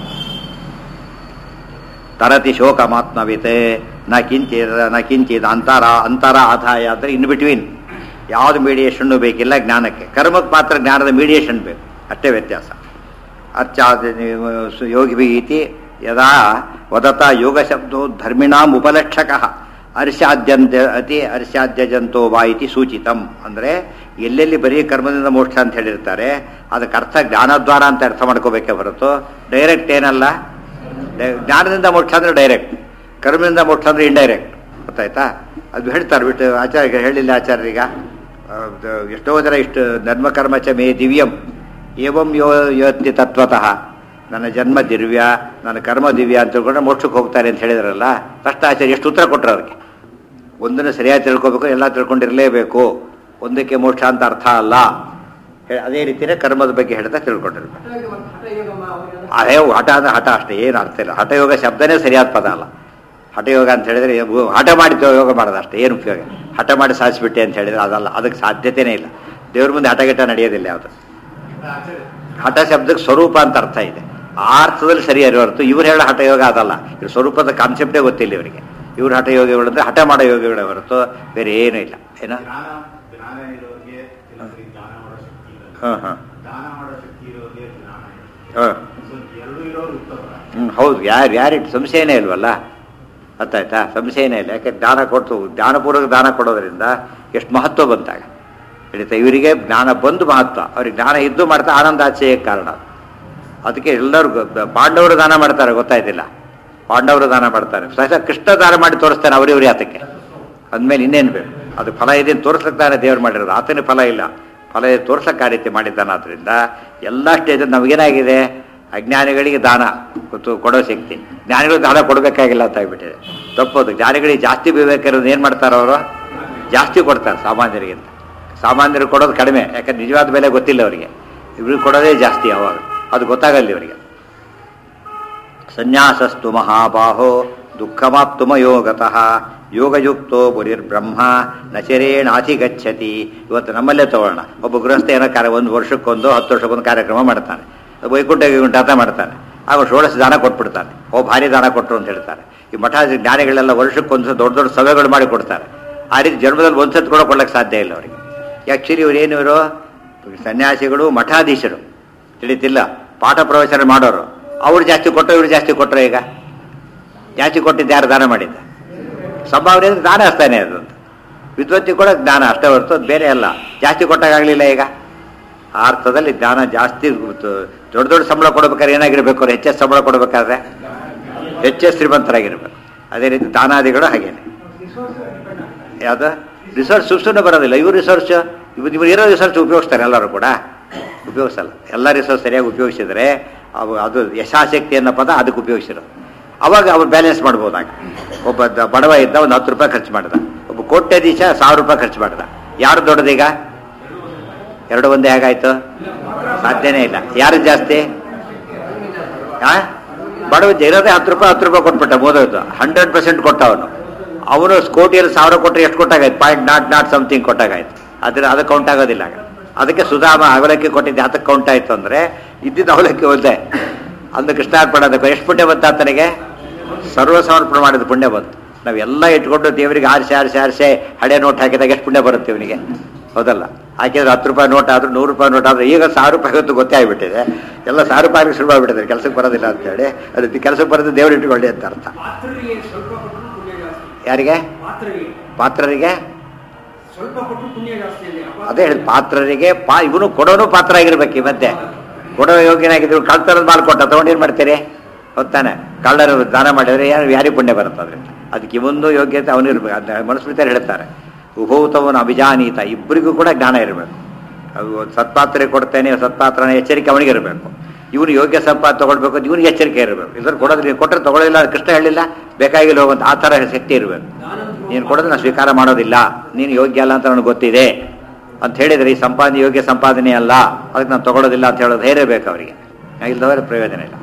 ತರತಿ ಶೋಕ ಮಾತ್ಮವಿತೆ ನ ಕಿಂಚಿದ ನ ಕಿಂಚಿದ ಅಂತರ ಅಂತರ ಆದಾಯ ಅಂದರೆ ಇನ್ ಬಿಟ್ವೀನ್ ಯಾವುದು ಮೀಡಿಯೇಷನ್ನು ಬೇಕಿಲ್ಲ ಜ್ಞಾನಕ್ಕೆ ಕರ್ಮಕ್ಕೆ ಮಾತ್ರ ಜ್ಞಾನದ ಮೀಡಿಯೇಷನ್ ಬೇಕು ಅಷ್ಟೇ ವ್ಯತ್ಯಾಸ ಅರ್ಚಾದ ಯೋಗಿ ಇತಿ ಯದಾ ವದತ ಯೋಗ ಶಬ್ದೋ ಧರ್ಮಿಣಾಂ ಉಪಲಕ್ಷಕ ಅರ್ಷಾದ್ಯಂತ ಅತಿ ಅರ್ಷಾದ್ಯ ಜಂತೋ ವಾ ಇತಿ ಸೂಚಿತಂ ಅಂದರೆ ಎಲ್ಲೆಲ್ಲಿ ಬರೀ ಕರ್ಮದಿಂದ ಮೋಕ್ಷ ಅಂತ ಹೇಳಿರ್ತಾರೆ ಅದಕ್ಕೆ ಅರ್ಥ ಜ್ಞಾನದ್ವಾರ ಅಂತ ಅರ್ಥ ಮಾಡ್ಕೋಬೇಕೇ ಹೊರತು ಡೈರೆಕ್ಟ್ ಏನಲ್ಲ ಡೈ- ಜ್ಞಾನದಿಂದ ಮೋಕ್ಷ ಅಂದ್ರೆ ಡೈರೆಕ್ಟ್ ಕರ್ಮದಿಂದ ಮೋಕ್ಷ ಅಂದ್ರೆ ಇಂಡೈರೆಕ್ಟ್ ಗೊತ್ತಾಯ್ತಾ ಅದು ಹೇಳ್ತಾರೆ ಬಿಟ್ಟು ಆಚಾರ್ಯ ಹೇಳಿಲ್ಲ ಆಚಾರ್ಯರೀಗ ಆ, ದ- ಎಷ್ಟೋ ಜನ ಇಷ್ಟು ಧರ್ಮಕರ್ಮ ಚ ಮೇ ದಿವ್ಯಂ ಏವಂ ಯೋ ಯೋತ್ತಿ ತತ್ವತಃ ನನ್ನ ಜನ್ಮ ದಿವ್ಯ ನನ್ನ ಕರ್ಮ ದಿವ್ಯ ಅಂತ ತಿಳ್ಕೊಂಡ್ರೆ ಮೋಕ್ಷಕ್ಕೆ ಹೋಗ್ತಾರೆ ಅಂತ ಹೇಳಿದ್ರಲ್ಲ ಫಸ್ಟ್ ಆಚಾರ್ಯ ಎಷ್ಟು ಉತ್ತರ ಕೊಟ್ಟರು ಅವ್ರಿಗೆ ಒಂದನ್ನು ಸರಿಯಾಗಿ ತಿಳ್ಕೊಬೇಕು ಎಲ್ಲ ತಿಳ್ಕೊಂಡಿರಲೇಬೇಕು ಒಂದಕ್ಕೆ ಮೋಕ್ಷ ಅಂತ ಅರ್ಥ ಅಲ್ಲ ಹೇ- ಅದೇ ರೀತಿಯೇ ಕರ್ಮದ ಬಗ್ಗೆ ಹೇಳ್ತಾ ತಿಳ್ಕೊಂಡಿರ್ಬೇಕು ಹಠಯೋಗ ಮತ್ತು ಹಠಯೋಗಮ್ಮ ಅವರಿಗೆ ಅದೇ ಹಠ ಅಂದ್ರೆ ಹಠ ಅಷ್ಟೇ ಏನು ಅರ್ಥ ಇಲ್ಲ ಹಠಯೋಗ ಶಬ್ದನೇ ಸರಿಯಾದ ಪದ ಅಲ್ಲ ಹಠಯೋಗ ಅಂತ ಹೇಳಿದ್ರೆ ಇವು ಹಠ ಮಾಡಿ ಯೋಗ ಮಾಡೋದು ಅಷ್ಟೇ ಏನು ಉಪಯೋಗ ಹಠ ಮಾಡಿ ಸಾಧಿಸ್ಬಿಟ್ಟೆ ಅಂತ ಹೇಳಿದ್ರೆ ಅದಲ್ಲ ಅದಕ್ಕೆ ಸಾಧ್ಯತೆನೇ ಇಲ್ಲ ದೇವ್ರ ಮುಂದೆ ಹಠಗಿಟ ನಡೆಯೋದಿಲ್ಲ ಯಾವುದು ಹಠ ಶಬ್ದಕ್ಕೆ ಸ್ವರೂಪ ಅಂತ ಅರ್ಥ ಇದೆ ಆ ಅರ್ಥದಲ್ಲಿ ಸರಿ ಹೊರತು ಇವ್ರು ಹೇಳೋ ಹಠಯೋಗ ಅದಲ್ಲ ಇವ್ರ ಸ್ವರೂಪದ ಕಾನ್ಸೆಪ್ಟೇ ಗೊತ್ತಿಲ್ಲ ಇವರಿಗೆ ಇವ್ರ ಹಠಯೋಗಿಗಳು ಅಂದ್ರೆ ಹಠ ಮಾಡೋ ಯೋಗಿಗಳೇ ಹೊರತು ಬೇರೆ ಏನೂ ಇಲ್ಲ ಏನ ಜ್ಞಾನ ಜ್ಞಾನ ಇರೋರಿಗೆ ಕೆಲವರಿಗೆ ಜ್ಞಾನ ಮಾಡೋ ಶಕ್ತಿ ಇರಲ್ಲ ಹಾಂ ಹಾಂ ದಾನ ಮಾಡೋ ಶಕ್ತಿ ಇರೋರಿಗೆ ಜ್ಞಾನ ಇರುತ್ತೆ ಹಾಂ ಸೊ ಎರಡು ಇರೋರು ಉತ್ತಮ ಹ್ಮ್ ಹೌದು ಯಾರು ಯಾರಿಟ್ಟು ಸಂಶಯನೇ ಇಲ್ವಲ್ಲ ಗೊತ್ತಾಯ್ತಾ ಸಂಶಯನೇ ಇಲ್ಲ ಯಾಕೆ ದಾನ ಕೊಟ್ಟು ಜ್ಞಾನಪೂರ್ವಕ ದಾನ ಕೊಡೋದ್ರಿಂದ ಎಷ್ಟು ಮಹತ್ವ ಬಂತಾಗ ಹಿಡಿತಾ ಇವರಿಗೆ ಜ್ಞಾನ ಬಂದು ಮಹತ್ವ ಅವ್ರಿಗೆ ಜ್ಞಾನ ಇದ್ದು ಮಾಡ್ತಾ ಆನಂದ ಆಚೆಗೆ ಕಾರಣ ಅದು. ಅದಕ್ಕೆ ಎಲ್ಲರೂ ಗ- ಪಾಂಡವರು ದಾನ ಮಾಡ್ತಾರೆ ಗೊತ್ತಾಯ್ತಿಲ್ಲ ಪಾಂಡವರು ದಾನ ಮಾಡ್ತಾರೆ ಸಹಜ ಕೃಷ್ಣ ದಾನ ಮಾಡಿ ತೋರಿಸ್ತಾನೆ ಅವರಿವ್ರಿ ಆತಕ್ಕೆ ಅಂದಮೇಲೆ ಇನ್ನೇನು ಬೇಕು ಅದು ಫಲ ಇದೆ ತೋರ್ಸಕ್ಕೆ ತಾನೇ ದೇವ್ರು ಮಾಡಿರೋದು ಆತನೇ ಫಲ ಇಲ್ಲ ಫಲ ಇದೆ ತೋರ್ಸಕ್ಕೆ ಆ ರೀತಿ ಮಾಡಿದ್ದಾನೆ ಆದ್ರಿಂದ ಎಲ್ಲ ಸ್ಟೇಜಲ್ಲಿ ನಮಗೇನಾಗಿದೆ ಅಜ್ಞಾನಿಗಳಿಗೆ ದಾನ ಗೊತ್ತು ಕೊಡೋ ಶಕ್ತಿ ಜ್ಞಾನಿಗಳು ದಾನ ಕೊಡಬೇಕಾಗಿಲ್ಲ ಅಂತ ಆಗ್ಬಿಟ್ಟಿದೆ ತಪ್ಪೋದು ಜ್ಞಾನಿಗಳಿಗೆ ಜಾಸ್ತಿ ಬೇಕಾಗಿರೋದು ಏನು ಮಾಡ್ತಾರೆ ಅವರು ಜಾಸ್ತಿ ಕೊಡ್ತಾರೆ ಸಾಮಾನ್ಯರಿಗಿಂತ ಸಾಮಾನ್ಯರು ಕೊಡೋದು ಕಡಿಮೆ ಯಾಕಂದ್ರೆ ನಿಜವಾದ ಬೆಲೆ ಗೊತ್ತಿಲ್ಲ ಅವರಿಗೆ ಇವ್ರಿಗೆ ಕೊಡೋದೇ ಜಾಸ್ತಿ ಯಾವಾಗ ಅದು ಗೊತ್ತಾಗಲ್ಲ ಇವರಿಗೆ ಸನ್ಯಾಸಸ್ತು ಮಹಾಬಾಹೋ ದುಃಖಮಾಪ್ತುಮಯೋಗತಃ ಯೋಗಯುಕ್ತೋ ಬುರಿರ್ಬ್ರಹ್ಮ ನಚರೇಣಾತಿ ಗಚ್ಚತಿ ಇವತ್ತು ನಮ್ಮಲ್ಲೇ ತಗೊಳ್ಳೋಣ ಒಬ್ಬ ಗೃಹಸ್ಥ ಏನೋ ಕಾರ್ಯ ಒಂದು ವರ್ಷಕ್ಕೊಂದು ಹತ್ತು ವರ್ಷಕ್ಕೊಂದು ಕಾರ್ಯಕ್ರಮ ಮಾಡ್ತಾನೆ ವೈಕುಂಠ ವೈಕುಂಠ ಅಂತ ಮಾಡ್ತಾನೆ ಆಗ ಷೋಡಶ ದಾನ ಕೊಟ್ಬಿಡ್ತಾನೆ ಓ ಭಾರಿ ದಾನ ಕೊಟ್ಟರು ಅಂತ ಹೇಳ್ತಾರೆ ಈ ಮಠ ಜ್ಞಾನಿಗಳೆಲ್ಲ ವರ್ಷಕ್ಕೊಂದು ದೊಡ್ಡ ದೊಡ್ಡ ಸಭೆಗಳು ಮಾಡಿ ಕೊಡ್ತಾರೆ ಆ ರೀತಿ ಜನ್ಮದಲ್ಲಿ ಒಂದ್ಸತ್ ಕೂಡ ಕೊಡ್ಲಿಕ್ಕೆ ಸಾಧ್ಯ ಇಲ್ಲ ಅವರಿಗೆ ಆ್ಯಕ್ಚುಲಿ ಇವ್ರು ಏನು ಇವರು ಸನ್ಯಾಸಿಗಳು ಮಠಾಧೀಶರು ತಿಳಿತಿಲ್ಲ ಪಾಠ ಪ್ರವಚನ ಮಾಡೋರು ಅವ್ರು ಜಾಸ್ತಿ ಕೊಟ್ಟರು ಇವ್ರು ಜಾಸ್ತಿ ಕೊಟ್ಟರು ಈಗ ಜಾಸ್ತಿ ಕೊಟ್ಟಿದ್ದು ಯಾರು ದಾನ ಮಾಡಿದ್ದ ಸಂಭಾವನೆ ಅಂದ್ರೆ ದಾನ ಅಷ್ಟೇನೆ ಅದು ಅಂತ ವಿದ್ವತ್ತಿ ಕೂಡ ಜ್ಞಾನ ಅಷ್ಟೇ ಹೊರತು ಅದ್ ಬೇರೆ ಅಲ್ಲ ಜಾಸ್ತಿ ಕೊಟ್ಟಾಗಲಿಲ್ಲ ಈಗ ಆ ಅರ್ಥದಲ್ಲಿ ಜ್ಞಾನ ಜಾಸ್ತಿ ಗೊತ್ತು. ದೊಡ್ಡ ದೊಡ್ಡ ಸಂಬಳ ಕೊಡ್ಬೇಕಾದ್ರೆ ಏನಾಗಿರ್ಬೇಕು ಅವ್ರು ಹೆಚ್ಚೆಚ್ಚು ಸಂಬಳ ಕೊಡ್ಬೇಕಾದ್ರೆ ಹೆಚ್ಚೆಚ್ಚು ಶ್ರೀಮಂತರಾಗಿರ್ಬೇಕು ಅದೇ ರೀತಿ ದಾನಾದಿಗಳು ಹಾಗೇನೆ ಯಾವುದು ರಿಸರ್ಚ್ ಸುಮ್ಮನೆ ಬರೋದಿಲ್ಲ ಇವ್ರು ರಿಸರ್ಚ್ ಇವ್ರು ಇವ್ರು ಇರೋ ರಿಸರ್ಚ್ ಉಪಯೋಗಿಸ್ತಾರೆ ಎಲ್ಲರೂ ಕೂಡ ಉಪಯೋಗಿಸಲ್ಲ ಎಲ್ಲ ರಿಸರ್ಚ್ ಸರಿಯಾಗಿ ಉಪಯೋಗಿಸಿದ್ರೆ ಅವು ಅದು ಯಶಾಸಕ್ತಿ ಅನ್ನೋ ಪದ ಅದಕ್ಕೆ ಉಪಯೋಗಿಸಿರೋದು ಅವಾಗ ಅವ್ರು ಬ್ಯಾಲೆನ್ಸ್ ಮಾಡ್ಬೋದಾಗ ಒಬ್ಬ ದ- ಬಡವ ಇದ್ದ ಒಂದು ಹತ್ತು ರೂಪಾಯಿ ಖರ್ಚು ಮಾಡ್ದ ಒಬ್ಬ ಕೋಟ್ಯಾಧೀಶ ಸಾವಿರ ರೂಪಾಯಿ ಖರ್ಚು ಮಾಡ್ದ ಯಾರು ದೊಡ್ಡದೀಗ ಎರಡು ಒಂದೇ ಹೇಗಾಯ್ತು ಸಾಧ್ಯನೇ ಇಲ್ಲ ಯಾರು ಜಾಸ್ತಿ ಆ ಬಡವ ಇರೋದೇ ಹತ್ತು ರೂಪಾಯಿ ಹತ್ತು ರೂಪಾಯಿ ಕೊಟ್ಬಿಟ್ಟ ಮೋದೋದು ಹಂಡ್ರೆಡ್ ಪರ್ಸೆಂಟ್ ಕೊಟ್ಟ ಅವನು ಅವನು ಕೋಟಿಯಲ್ಲಿ ಸಾವಿರ ಕೊಟ್ಟರೆ ಎಷ್ಟು ಕೊಟ್ಟಾಗಾಯ್ತು ಪಾಯಿಂಟ್ ನಾಟ್ ನಾಟ್ ಸಮಥಿಂಗ್ ಕೊಟ್ಟಾಗಾಯ್ತು ಅದ್ರ ಅದು ಕೌಂಟ್ ಆಗೋದಿಲ್ಲ ಆಗ. ಅದಕ್ಕೆ ಸುಧಾಮ ಅವಲಕ್ಕಿ ಕೊಟ್ಟಿದ್ದೆ ಅದಕ್ಕೆ ಕೌಂಟ್ ಆಯ್ತು ಅಂದ್ರೆ ಇದ್ದಿದ್ದು ಅವಲಕ್ಕಿ ಒಂದೇ ಅಂದು ಕೃಷ್ಣಾರ್ಪಣ ಅದಕ್ಕೆ ಎಷ್ಟು ಪುಣ್ಯ ಬಂತ ಆತನಿಗೆ ಸರ್ವ ಸಮರ್ಪಣೆ ಮಾಡಿದ ಪುಣ್ಯ ಬಂತು ನಾವೆಲ್ಲ ಇಟ್ಕೊಂಡು ದೇವರಿಗೆ ಆರಿಸಿ ಆರಿಸಿ ಆರಿಸಿ ಹಳೆ ನೋಟ್ ಹಾಕಿದಾಗ ಎಷ್ಟು ಪುಣ್ಯ ಬರುತ್ತೆ ಇವನಿಗೆ ಹೌದಲ್ಲ ಹಾಕಿದ್ರೆ ಹತ್ತು ರೂಪಾಯಿ ನೋಟ್ ಆದ್ರೂ ನೂರು ರೂಪಾಯಿ ನೋಟ್ ಆದ್ರೆ ಈಗ ಸಾವಿರ ರೂಪಾಯಿ ಹೊತ್ತು ಗೊತ್ತೇ ಆಗ್ಬಿಟ್ಟಿದೆ ಎಲ್ಲ ಸಾವಿರ ರೂಪಾಯಿಗೆ ಶುರು ಆಗ್ಬಿಟ್ಟಿದೆ ಕೆಲಸಕ್ಕೆ ಬರೋದಿಲ್ಲ ಅಂತೇಳಿ ಅದು ಕೆಲಸಕ್ಕೆ ಬರೋದು ದೇವ್ರು ಇಟ್ಕೊಳ್ಳಿ ಅಂತ ಅರ್ಥ ಪಾತ್ರರಿಗೆ ಸ್ವಲ್ಪ ಕೊಟ್ಟರು ಪುಣ್ಯ ಜಾಸ್ತಿ ಯಾರಿಗೆ ಪಾತ್ರರಿಗೆ ಪಾತ್ರರಿಗೆ ಸ್ವಲ್ಪ ಕೊಟ್ಟರು ಪುಣ್ಯ ಜಾಸ್ತಿ ಇದೆ ಅಪಾತ್ರ- ಅದೇ ಹೇಳಿದ್ ಪಾತ್ರರಿಗೆ ಪಾ ಇವನು ಕೊಡೋನು ಪಾತ್ರ ಆಗಿರ್ಬೇಕು ಈ ಮಧ್ಯೆ ಕೊಡೋ ಯೋಗ್ಯನಾಗಿದ್ರು ಕಳ್ತರದ ಮಾಲ್ ಕೊಟ್ಟ ತಗೊಂಡೇನ್ ಮಾಡ್ತೀರಿ ಹೊತ್ತಾನೆ ಕಳ್ಳರು ದಾನ ಮಾಡಿದ್ರೆ ಯಾರು ಯಾರಿಗೆ ಪುಣ್ಯ ಬರುತ್ತೆ ಅದರಿಂದ ಅದಕ್ಕೆ ಇವೊಂದು ಯೋಗ್ಯತೆ ಅವನಿರ್ಬೇಕು ಅದನ್ನ ಮನುಸ್ಮೃತಿಯರು ಹೇಳ್ತಾರೆ ಉಭೌತವನು ಅಭಿಜಾನೀತ ಇಬ್ಬರಿಗೂ ಕೂಡ ಜ್ಞಾನ ಇರಬೇಕು ಅದು ಸತ್ಪಾತ್ರೆ ಕೊಡ್ತೇನೆ ಸತ್ಪಾತ್ರನ ಎಚ್ಚರಿಕೆ ಅವನಿಗೆ ಇರಬೇಕು ಇವನು ಯೋಗ್ಯ ಸಂಪಾದ ತಗೊಳ್ಬೇಕು ಅಂತ ಇವನಿಗೆ ಎಚ್ಚರಿಕೆ ಇರಬೇಕು ಇದ್ರ ಕೊಡೋದು ನೀನು ಕೊಟ್ಟರೆ ತಗೊಳ್ಳಿಲ್ಲ ಅದು ಕೃಷ್ಣ ಹೇಳಿಲ್ಲ ಬೇಕಾಗಿಲ್ಲ ಹೋಗುವಂತ ಆ ಥರ ಶಕ್ತಿ ಇರಬೇಕು ನೀನು ಕೊಡೋದು ನಾನು ಸ್ವೀಕಾರ ಮಾಡೋದಿಲ್ಲ ನೀನು ಯೋಗ್ಯ ಅಲ್ಲ ಅಂತ ನನಗೆ ಗೊತ್ತಿದೆ ಅಂತ ಹೇಳಿದ್ರೆ ಈ ಸಂಪಾದನೆ ಯೋಗ್ಯ ಸಂಪಾದನೆ ಅಲ್ಲ ಅದಕ್ಕೆ ನಾನು ತಗೊಳ್ಳೋದಿಲ್ಲ ಅಂತ ಹೇಳೋದು ಧೈರ್ಯ ಬೇಕು ಅವರಿಗೆ ಇಲ್ಲದವರೆ ಪ್ರಯೋಜನ ಇಲ್ಲ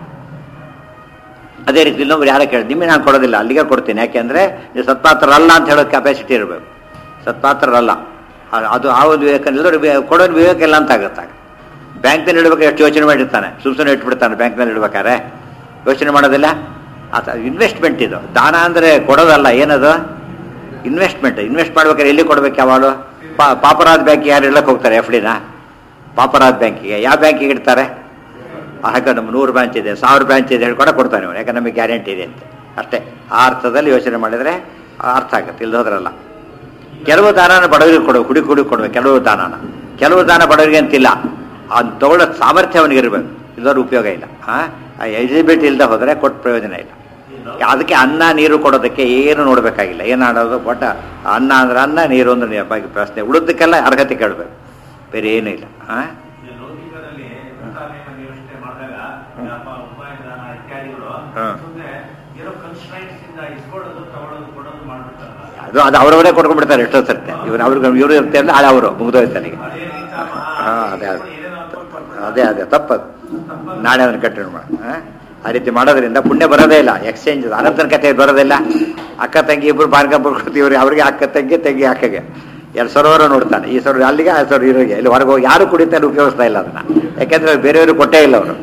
ಅದೇ ರೀತಿ ಇನ್ನೊಬ್ರು ಯಾರ ಕೇಳಿ ನಿಮಗೆ ನಾನು ಕೊಡೋದಿಲ್ಲ ಅಲ್ಲಿಗೆ ಕೊಡ್ತೀನಿ ಯಾಕೆಂದ್ರೆ ನೀವು ಸತ್ಪಾತ್ರರಲ್ಲ ಅಂತ ಹೇಳೋ ಕೆಪಾಸಿಟಿ ಇರಬೇಕು ಸತ್ಪಾತ್ರರಲ್ಲ ಆ- ಅದು ಆ ಒಂದು ವಿವೇಕ ಎಲ್ಲರೂ ವಿ- ಕೊಡೋದು ವಿವೇಕ ಇಲ್ಲ ಅಂತ ಆಗುತ್ತಾಗ ಬ್ಯಾಂಕ್ನಲ್ಲಿ ಇಡ್ಬೇಕು ಎಷ್ಟು ಯೋಚನೆ ಮಾಡಿರ್ತಾನೆ ಸುಮ್ ಸುಮ್ಮನೆ ಇಟ್ಬಿಡ್ತಾನೆ ಬ್ಯಾಂಕ್ನಲ್ಲಿ ಇಡ್ಬೇಕಾದ್ರೆ ಯೋಚನೆ ಮಾಡೋದಿಲ್ಲ ಆತ ಇನ್ವೆಸ್ಟ್ಮೆಂಟ್ ಇದು ದಾನ ಅಂದರೆ ಕೊಡೋದಲ್ಲ ಏನದು ಇನ್ವೆಸ್ಟ್ಮೆಂಟ್ ಇನ್ವೆಸ್ಟ್ ಮಾಡ್ಬೇಕಾದ್ರೆ ಎಲ್ಲಿ ಕೊಡ್ಬೇಕು ಯಾವಾಗಲೂ ಪಾ ಪಾಪರಾಜ್ ಬ್ಯಾಂಕಿಗೆ ಯಾರು ಇಡಕ್ಕೆ ಹೋಗ್ತಾರೆ ಎಫ್ ಡಿನ ಪಾಪರಾಜ್ ಬ್ಯಾಂಕಿಗೆ ಯಾವ ಬ್ಯಾಂಕಿಗೆ ಇಡ್ತಾರೆ ಹಾಗೆ ನಮ್ಮ ನೂರು ಬ್ರಾಂಚ್ ಇದೆ ಸಾವಿರ ಬ್ರಾಂಚ್ ಇದೆ ಹೇಳ್ಕೊಂಡು ಕೊಡ್ತಾನೆ ಇವನು ಯಾಕಂದ್ರೆ ನಮಗೆ ಗ್ಯಾರಂಟಿ ಇದೆ ಅಂತ ಅಷ್ಟೇ ಆ ಅರ್ಥದಲ್ಲಿ ಯೋಚನೆ ಮಾಡಿದರೆ ಆ ಅರ್ಥ ಆಗುತ್ತೆ ಇಲ್ದೋದ್ರಲ್ಲ ಕೆಲವು ದಾನನ ಬಡವರಿಗೆ ಕೊಡಬೇಕು ಹುಡುಗಿ ಹುಡುಗಿ ಕೊಡ್ಬೇಕು ಕೆಲವು ದಾನನ ಕೆಲವು ದಾನ ಬಡವರಿಗೆ ಅಂತಿಲ್ಲ ಅವ್ನು ತಗೊಳ್ಳೋ ಸಾಮರ್ಥ್ಯ ಅವನಿಗೆ ಇರಬೇಕು ಇಲ್ಲದವ್ರ ಉಪಯೋಗ ಇಲ್ಲ ಹಾಂ ಎಲಿಜಿಬಿಲಿಟಿ ಇಲ್ಲದೆ ಹೋದರೆ ಕೊಟ್ಟು ಪ್ರಯೋಜನ ಇಲ್ಲ ಅದಕ್ಕೆ ಅನ್ನ ನೀರು ಕೊಡೋದಕ್ಕೆ ಏನು ನೋಡಬೇಕಾಗಿಲ್ಲ ಏನು ಆಡೋದು ಒಟ್ಟ ಅನ್ನ ಅಂದ್ರೆ ಅನ್ನ ನೀರು ಅಂದ್ರೆ ನೀರು ಬಗ್ಗೆ ಪ್ರಶ್ನೆ ಉಳಿದಕ್ಕೆಲ್ಲ ಅರ್ಹತೆ ಕೇಳಬೇಕು ಬೇರೆ ಏನೂ ಇಲ್ಲ ಹಾಂ ಈ ಲೌಕಿಕದಲ್ಲಿ ವೃತ್ತಾನೇಮ ನಿಷ್ಠೆ ಮಾಡಿದಾಗ ಅಪ್ಪ ಉಪಾಯದಾನ ಇತ್ಯಾದಿಗಳು ಹಾ. ಸುಮ್ಮನೆ ಇರೋ ಕನ್ಸ್ಟ್ರೈನ್ಸ್ ಇಂದ ಇಸ್ಕೊಳ್ಳೋದು ತಗೊಳ್ಳೋದು ಕೊಡೋದು ಮಾಡ್ಬಿಡ್ತಾರಲ್ಲ ಅದು ಅದು ಅವರವರೇ ಕೊಡ್ಕೊಂಡ್ಬಿಡ್ತಾರೆ ಎಷ್ಟೋ ಸರ್ತೆ ಇವ್ರು ಅವ್ರಿಗೆ ಇವರು ಇರ್ತಾರೆ ನಾಳೆ ಅವರು ಮುಗಿದೋಯ್ತಾನೆ ಈಗ ಅದೇ ರೀತಿ ಹಾ ಅದೇ ಅದೇ ಅದೇ ಅದೇ ತಪ್ಪದು ನಾಳೆ ಅದನ್ನು ಕಂಟಿನ್ಯೂ ಮಾಡಿ ಆ ರೀತಿ ಮಾಡೋದ್ರಿಂದ ಪುಣ್ಯ ಬರೋದೇ ಇಲ್ಲ ಎಕ್ಸ್ಚೇಂಜ್ ಅನಂತನ ಕಥೆ ಬರೋದಿಲ್ಲ ಅಕ್ಕ ತಂಗಿ ಇಬ್ರು ಬಾರ್ಗ ಬರ್ಕೊಡ್ತೀವ್ರಿ ಅವ್ರಿಗೆ ಅಕ್ಕ ತಂಗಿ ತಂಗಿ ಅಕ್ಕಗೆ ಎರಡು ಸರೋವರ ನೋಡ್ತಾನೆ ಈ ಸರೋವರ ಅಲ್ಲಿಗೆ ಆ ಸರೋವರ ಇರೋಗೆ ಇಲ್ಲಿ ಹೊರಗೆ ಹೋಗಿ ಯಾರು ಕುಡಿತಾನೆ ಉಪಯೋಗಿಸ್ತಾ ಇಲ್ಲ ಅದನ್ನ ಯಾಕೆಂದ್ರೆ ಬೇರೆಯವರು ಕೊಟ್ಟೇ ಇಲ್ಲ ಅವರು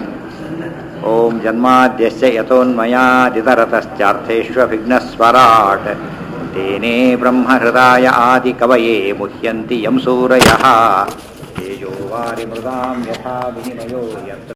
ಓಂ ಜನ್ಮಾದ್ಯಸ್ಯ ಯಥೋನ್ಮಯಾದಿತರತಶ್ಚಾರ್ಥೇಷ್ವಭಿಘ್ನಸ್ವರಾಟ್ ತೇನೇ ಬ್ರಹ್ಮಹೃದಾಯ ಆದಿ ಕವಯೇ ಮುಹ್ಯಂತಿ ಯಂ ಸೂರಯಃ ತೇಜೋ ವಾರಿ ಮೃದಾಂ ಯಥಾ ವಿನಿಮಯೋ ಯತ್ರ